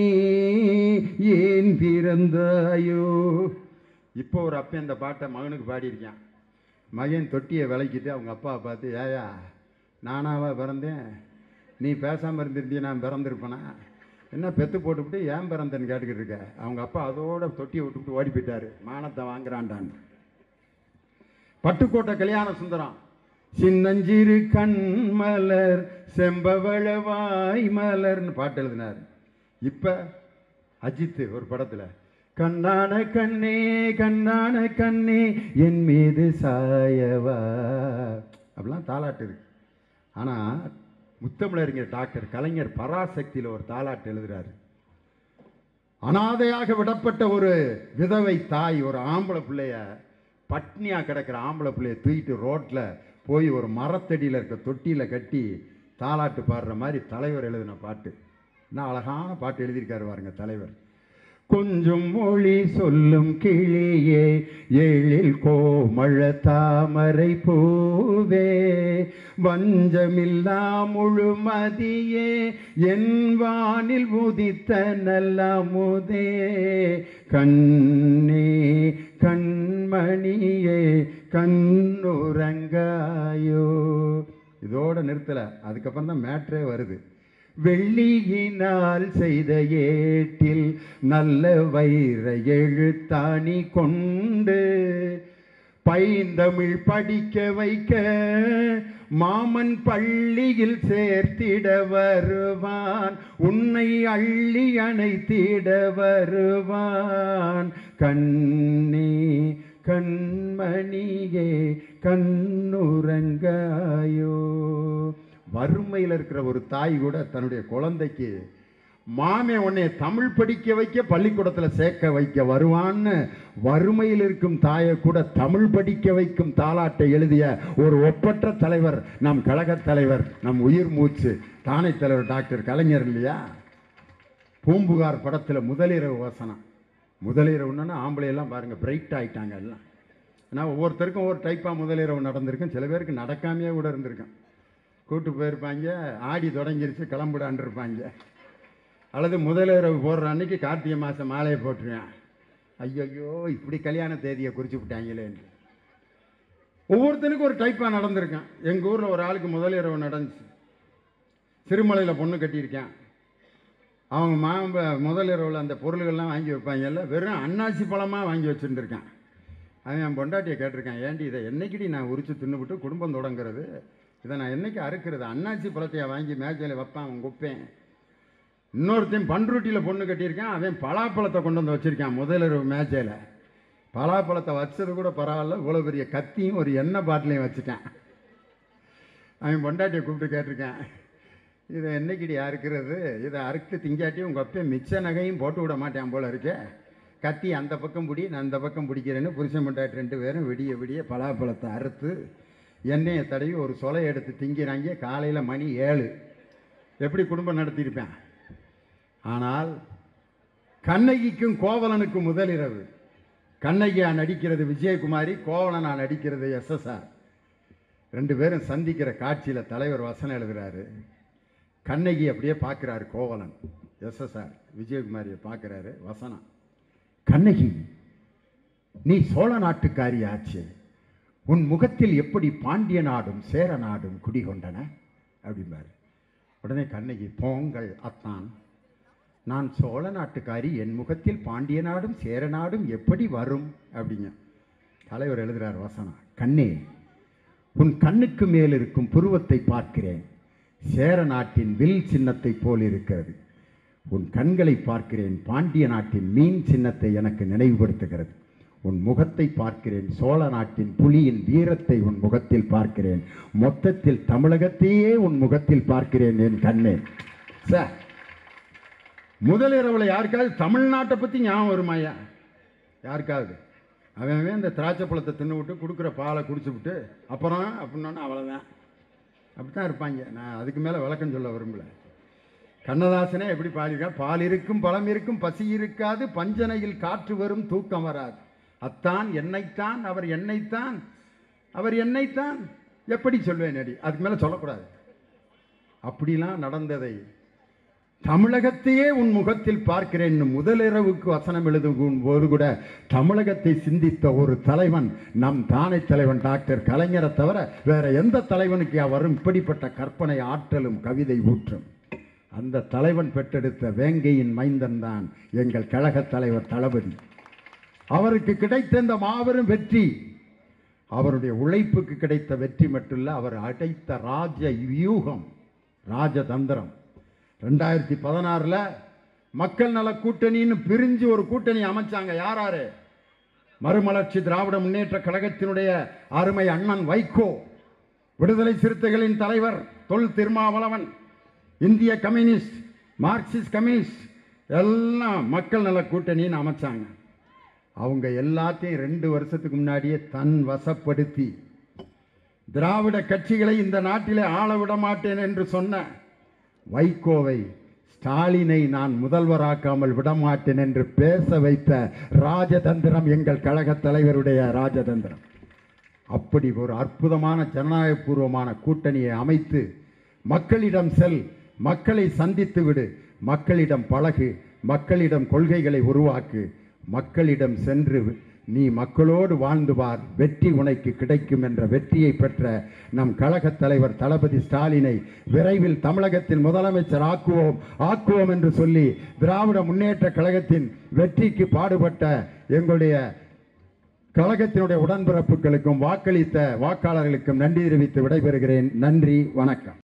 ஏன் பிறந்தாயோ இப்போ ஒரு அப்பன் இந்த பாட்டை மகனுக்கு பாடியிருக்கான் மகன் தொட்டியை விளக்கிட்டு அவங்க அப்பாவை பார்த்து ஏயா நானாவா பிறந்தேன் நீ பேசாமல் இருந்திருந்திய நான் பிறந்திருப்பேனா என்ன பெத்து போட்டுவிட்டு ஏன் பிறந்தேன்னு கேட்டுக்கிட்டு இருக்க அவங்க அப்பா அதோட தொட்டியை விட்டுவிட்டு ஓடி போயிட்டாரு மானத்தை வாங்குறான்டான் பட்டுக்கோட்டை கல்யாண சுந்தரம் சின்னஞ்சிறு கண்மலர் செம்பவள வாய் மலர்னு பாட்டு எழுதினார் இப்போ அஜித் ஒரு படத்தில் கண்ணான கண்ணே கண்ணான கண்ணே என் மீது சாயவா அப்படிலாம் தாலாட்டு இருக்கு ஆனால் முத்தமிழறிஞர் டாக்டர் கலைஞர் பராசக்தியில் ஒரு தாலாட்டு எழுதுறாரு அனாதையாக விடப்பட்ட ஒரு விதவை தாய் ஒரு ஆம்பளை பிள்ளைய பட்னியா கிடக்கிற ஆம்பளை பிள்ளைய தூக்கிட்டு ரோட்ல போய் ஒரு மரத்தடியில் இருக்க தொட்டியில கட்டி தாலாட்டு பாடுற மாதிரி தலைவர் எழுதின பாட்டு என்ன அழகான பாட்டு எழுதியிருக்காரு பாருங்க தலைவர் கொஞ்சம் மொழி சொல்லும் கிளியே எழில் கோமள தாமரை பூவே வஞ்சமில்லா முழுமதியே என் வானில் உதித்த நல்ல முதே கண்ணே கண்மணியே கண்ணுறங்காயோ இதோட நிறுத்தல அதுக்கப்புறம் தான் மேட்ரே வருது வெள்ளியினால் செய்த ஏட்டில் நல்ல வைர எழுத்தாணி கொண்டு பைந்தமிழ் படிக்க வைக்க மாமன் பள்ளியில் சேர்த்திட வருவான் உன்னை அள்ளி அணைத்திட வருவான் கண்ணே கண்மணியே கண்ணுறங்காயோ வறுமையில் இருக்கிற ஒரு தாய் கூட தன்னுடைய குழந்தைக்கு மாமே உன்னை தமிழ் படிக்க வைக்க பள்ளிக்கூடத்தில் சேர்க்க வைக்க வருவான்னு வறுமையில் இருக்கும் தாயை கூட தமிழ் படிக்க வைக்கும் தாலாட்டை எழுதிய ஒரு ஒப்பற்ற தலைவர் நம் கழகத் தலைவர் நம் உயிர் மூச்சு தானை தலைவர் டாக்டர் கலைஞர் இல்லையா பூம்புகார் படத்தில் முதலிரவு வசனம் முதலிரவுன்னா ஆம்பளையெல்லாம் பாருங்கள் பிரைட் ஆயிட்டாங்க எல்லாம் ஏன்னா ஒவ்வொருத்தருக்கும் ஒவ்வொரு டைப்பாக முதலிரவு நடந்திருக்கும் சில பேருக்கு நடக்காமையே கூட இருந்திருக்கும் கூட்டு போயிருப்பாங்க ஆடி தொடங்கிருச்சு கிளம்புடான் இருப்பாங்க அல்லது முதலிரவு போடுற அன்னைக்கு கார்த்திகை மாதம் மாலையை போட்டுருவேன் ஐயோ இப்படி கல்யாண தேதியை குறிச்சு விட்டாங்களேன்னு ஒவ்வொருத்தனுக்கும் ஒரு டைப்பாக நடந்திருக்கேன் எங்கள் ஊரில் ஒரு ஆளுக்கு முதலிரவு நடந்துச்சு சிறுமலையில் பொண்ணு கட்டியிருக்கேன் அவங்க மாம்ப முதல் இரவில் அந்த பொருள்கள்லாம் வாங்கி வைப்பாங்கல்ல வெறும் அன்னாசி பழமாக வாங்கி வச்சுருந்துருக்கேன் அவன் என் பொண்டாட்டியை கேட்டிருக்கான் ஏண்டி இதை என்னைக்குடி நான் உரிச்சு தின்னுபிட்டு குடும்பம் தொடங்குறது இதை நான் என்னைக்கு அறுக்கிறது அண்ணாச்சி பழத்தையை வாங்கி மேய்ச்சல வைப்பான் அவன் குப்பேன் இன்னொருத்தையும் பண்ருட்டியில் பொண்ணு கட்டியிருக்கான் அவன் பலாப்பழத்தை கொண்டு வந்து வச்சிருக்கான் முதலிரவு மேய்ச்சல பலாப்பழத்தை வச்சது கூட பரவாயில்ல இவ்வளோ பெரிய கத்தியும் ஒரு எண்ணெய் பாட்டிலையும் வச்சுட்டான் அவன் பொண்டாட்டியை கூப்பிட்டு கேட்டிருக்கேன் இதை என்னைக்குடி அறுக்கிறது இதை அறுத்து திங்காட்டி உங்கள் அப்பா மிச்ச நகையும் போட்டு விட மாட்டேன் போல இருக்கே கத்தி அந்த பக்கம் பிடி நான் அந்த பக்கம் பிடிக்கிறேன்னு புருஷன் பொண்டாட்டி ரெண்டு பேரும் விடிய விடிய பலாப்பழத்தை அறுத்து எண்ணெயை தடவி ஒரு சொலை எடுத்து திங்கிறாங்க காலையில் மணி ஏழு எப்படி குடும்பம் நடத்தியிருப்பேன் ஆனால் கண்ணகிக்கும் கோவலனுக்கும் முதலிரவு கண்ணகியா நடிக்கிறது விஜயகுமாரி கோவலனா நடிக்கிறது எஸ்எஸ்ஆர் ரெண்டு பேரும் சந்திக்கிற காட்சியில் தலைவர் வசனம் எழுதுறாரு கண்ணகி அப்படியே பார்க்குறாரு கோவலன் எஸ்எஸ்ஆர் விஜயகுமாரியை பார்க்குறாரு வசனம் கண்ணகி நீ சோழ நாட்டுக்காரி ஆச்சு உன் முகத்தில் எப்படி பாண்டிய நாடும் சேர நாடும் குடிகொண்டன அப்படிம்பாரு உடனே கண்ணகி போங்கள் அத்தான் நான் சோழ நாட்டுக்காரி என் முகத்தில் பாண்டிய நாடும் சேர நாடும் எப்படி வரும் அப்படிங்க தலைவர் எழுதுறார் வசனம் கண்ணே உன் கண்ணுக்கு மேல் இருக்கும் புருவத்தை பார்க்கிறேன் சேர நாட்டின் வில் சின்னத்தை போல் இருக்கிறது உன் கண்களை பார்க்கிறேன் பாண்டிய நாட்டின் மீன் சின்னத்தை எனக்கு நினைவுபடுத்துகிறது உன் முகத்தை பார்க்கிறேன் சோழ நாட்டின் புலியின் வீரத்தை உன் முகத்தில் பார்க்கிறேன் மொத்தத்தில் தமிழகத்தையே உன் முகத்தில் பார்க்கிறேன் என் கண்ணே சார் முதலிரவில் யாருக்காவது தமிழ்நாட்டை பற்றி ஞாபகம் வருமாயா யாருக்காவது அவன் அவன் இந்த திராட்சை பழத்தை தின்னு விட்டு கொடுக்குற பாலை குடிச்சு விட்டு அப்புறம் அப்படின்னோன்னா அவ்வளோதான் அப்படி தான் இருப்பாங்க நான் அதுக்கு மேலே விளக்கம் சொல்ல விரும்பல கண்ணதாசனே எப்படி பாடியிருக்கா பால் இருக்கும் பழம் இருக்கும் பசி இருக்காது பஞ்சனையில் காற்று வரும் தூக்கம் வராது அத்தான் என்னைத்தான் அவர் என்னைத்தான் அவர் என்னைத்தான் எப்படி சொல்வேன் அடி அதுக்கு மேலே சொல்லக்கூடாது அப்படிலாம் நடந்ததை தமிழகத்தையே உன் முகத்தில் பார்க்கிறேன் முதலிரவுக்கு வசனம் எழுதும் போது கூட தமிழகத்தை சிந்தித்த ஒரு தலைவன் நம் தானை தலைவன் டாக்டர் கலைஞரை தவிர வேற எந்த தலைவனுக்கு வரும் இப்படிப்பட்ட கற்பனை ஆற்றலும் கவிதை ஊற்றும் அந்த தலைவன் பெற்றெடுத்த வேங்கையின் மைந்தன் தான் எங்கள் கழக தலைவர் தளபதி அவருக்கு கிடைத்த இந்த மாபெரும் வெற்றி அவருடைய உழைப்புக்கு கிடைத்த வெற்றி மட்டுமில்ல அவர் அடைத்த ராஜ வியூகம் ராஜதந்திரம் ரெண்டாயிரத்தி பதினாறில் மக்கள் நல கூட்டணின்னு பிரிஞ்சு ஒரு கூட்டணி அமைச்சாங்க யார் யாரு மறுமலர்ச்சி திராவிட முன்னேற்ற கழகத்தினுடைய அருமை அண்ணன் வைகோ விடுதலை சிறுத்தைகளின் தலைவர் தொல் திருமாவளவன் இந்திய கம்யூனிஸ்ட் மார்க்சிஸ்ட் கம்யூனிஸ்ட் எல்லாம் மக்கள் நல கூட்டணின்னு அமைச்சாங்க அவங்க எல்லாத்தையும் ரெண்டு வருஷத்துக்கு முன்னாடியே தன் வசப்படுத்தி திராவிட கட்சிகளை இந்த நாட்டிலே ஆள விட மாட்டேன் என்று சொன்ன வைகோவை ஸ்டாலினை நான் முதல்வராக்காமல் விடமாட்டேன் என்று பேச வைத்த ராஜதந்திரம் எங்கள் கழக தலைவருடைய ராஜதந்திரம் அப்படி ஒரு அற்புதமான ஜனநாயகபூர்வமான கூட்டணியை அமைத்து மக்களிடம் செல் மக்களை சந்தித்து விடு மக்களிடம் பழகு மக்களிடம் கொள்கைகளை உருவாக்கு மக்களிடம் சென்று நீ மக்களோடு வாழ்ந்து பார் வெற்றி உனக்கு கிடைக்கும் என்ற வெற்றியை பெற்ற நம் கழகத் தலைவர் தளபதி ஸ்டாலினை விரைவில் தமிழகத்தின் முதலமைச்சர் ஆக்குவோம் ஆக்குவோம் என்று சொல்லி திராவிட முன்னேற்ற கழகத்தின் வெற்றிக்கு பாடுபட்ட எங்களுடைய கழகத்தினுடைய உடன்பிறப்புகளுக்கும் வாக்களித்த வாக்காளர்களுக்கும் நன்றி தெரிவித்து விடைபெறுகிறேன் நன்றி வணக்கம்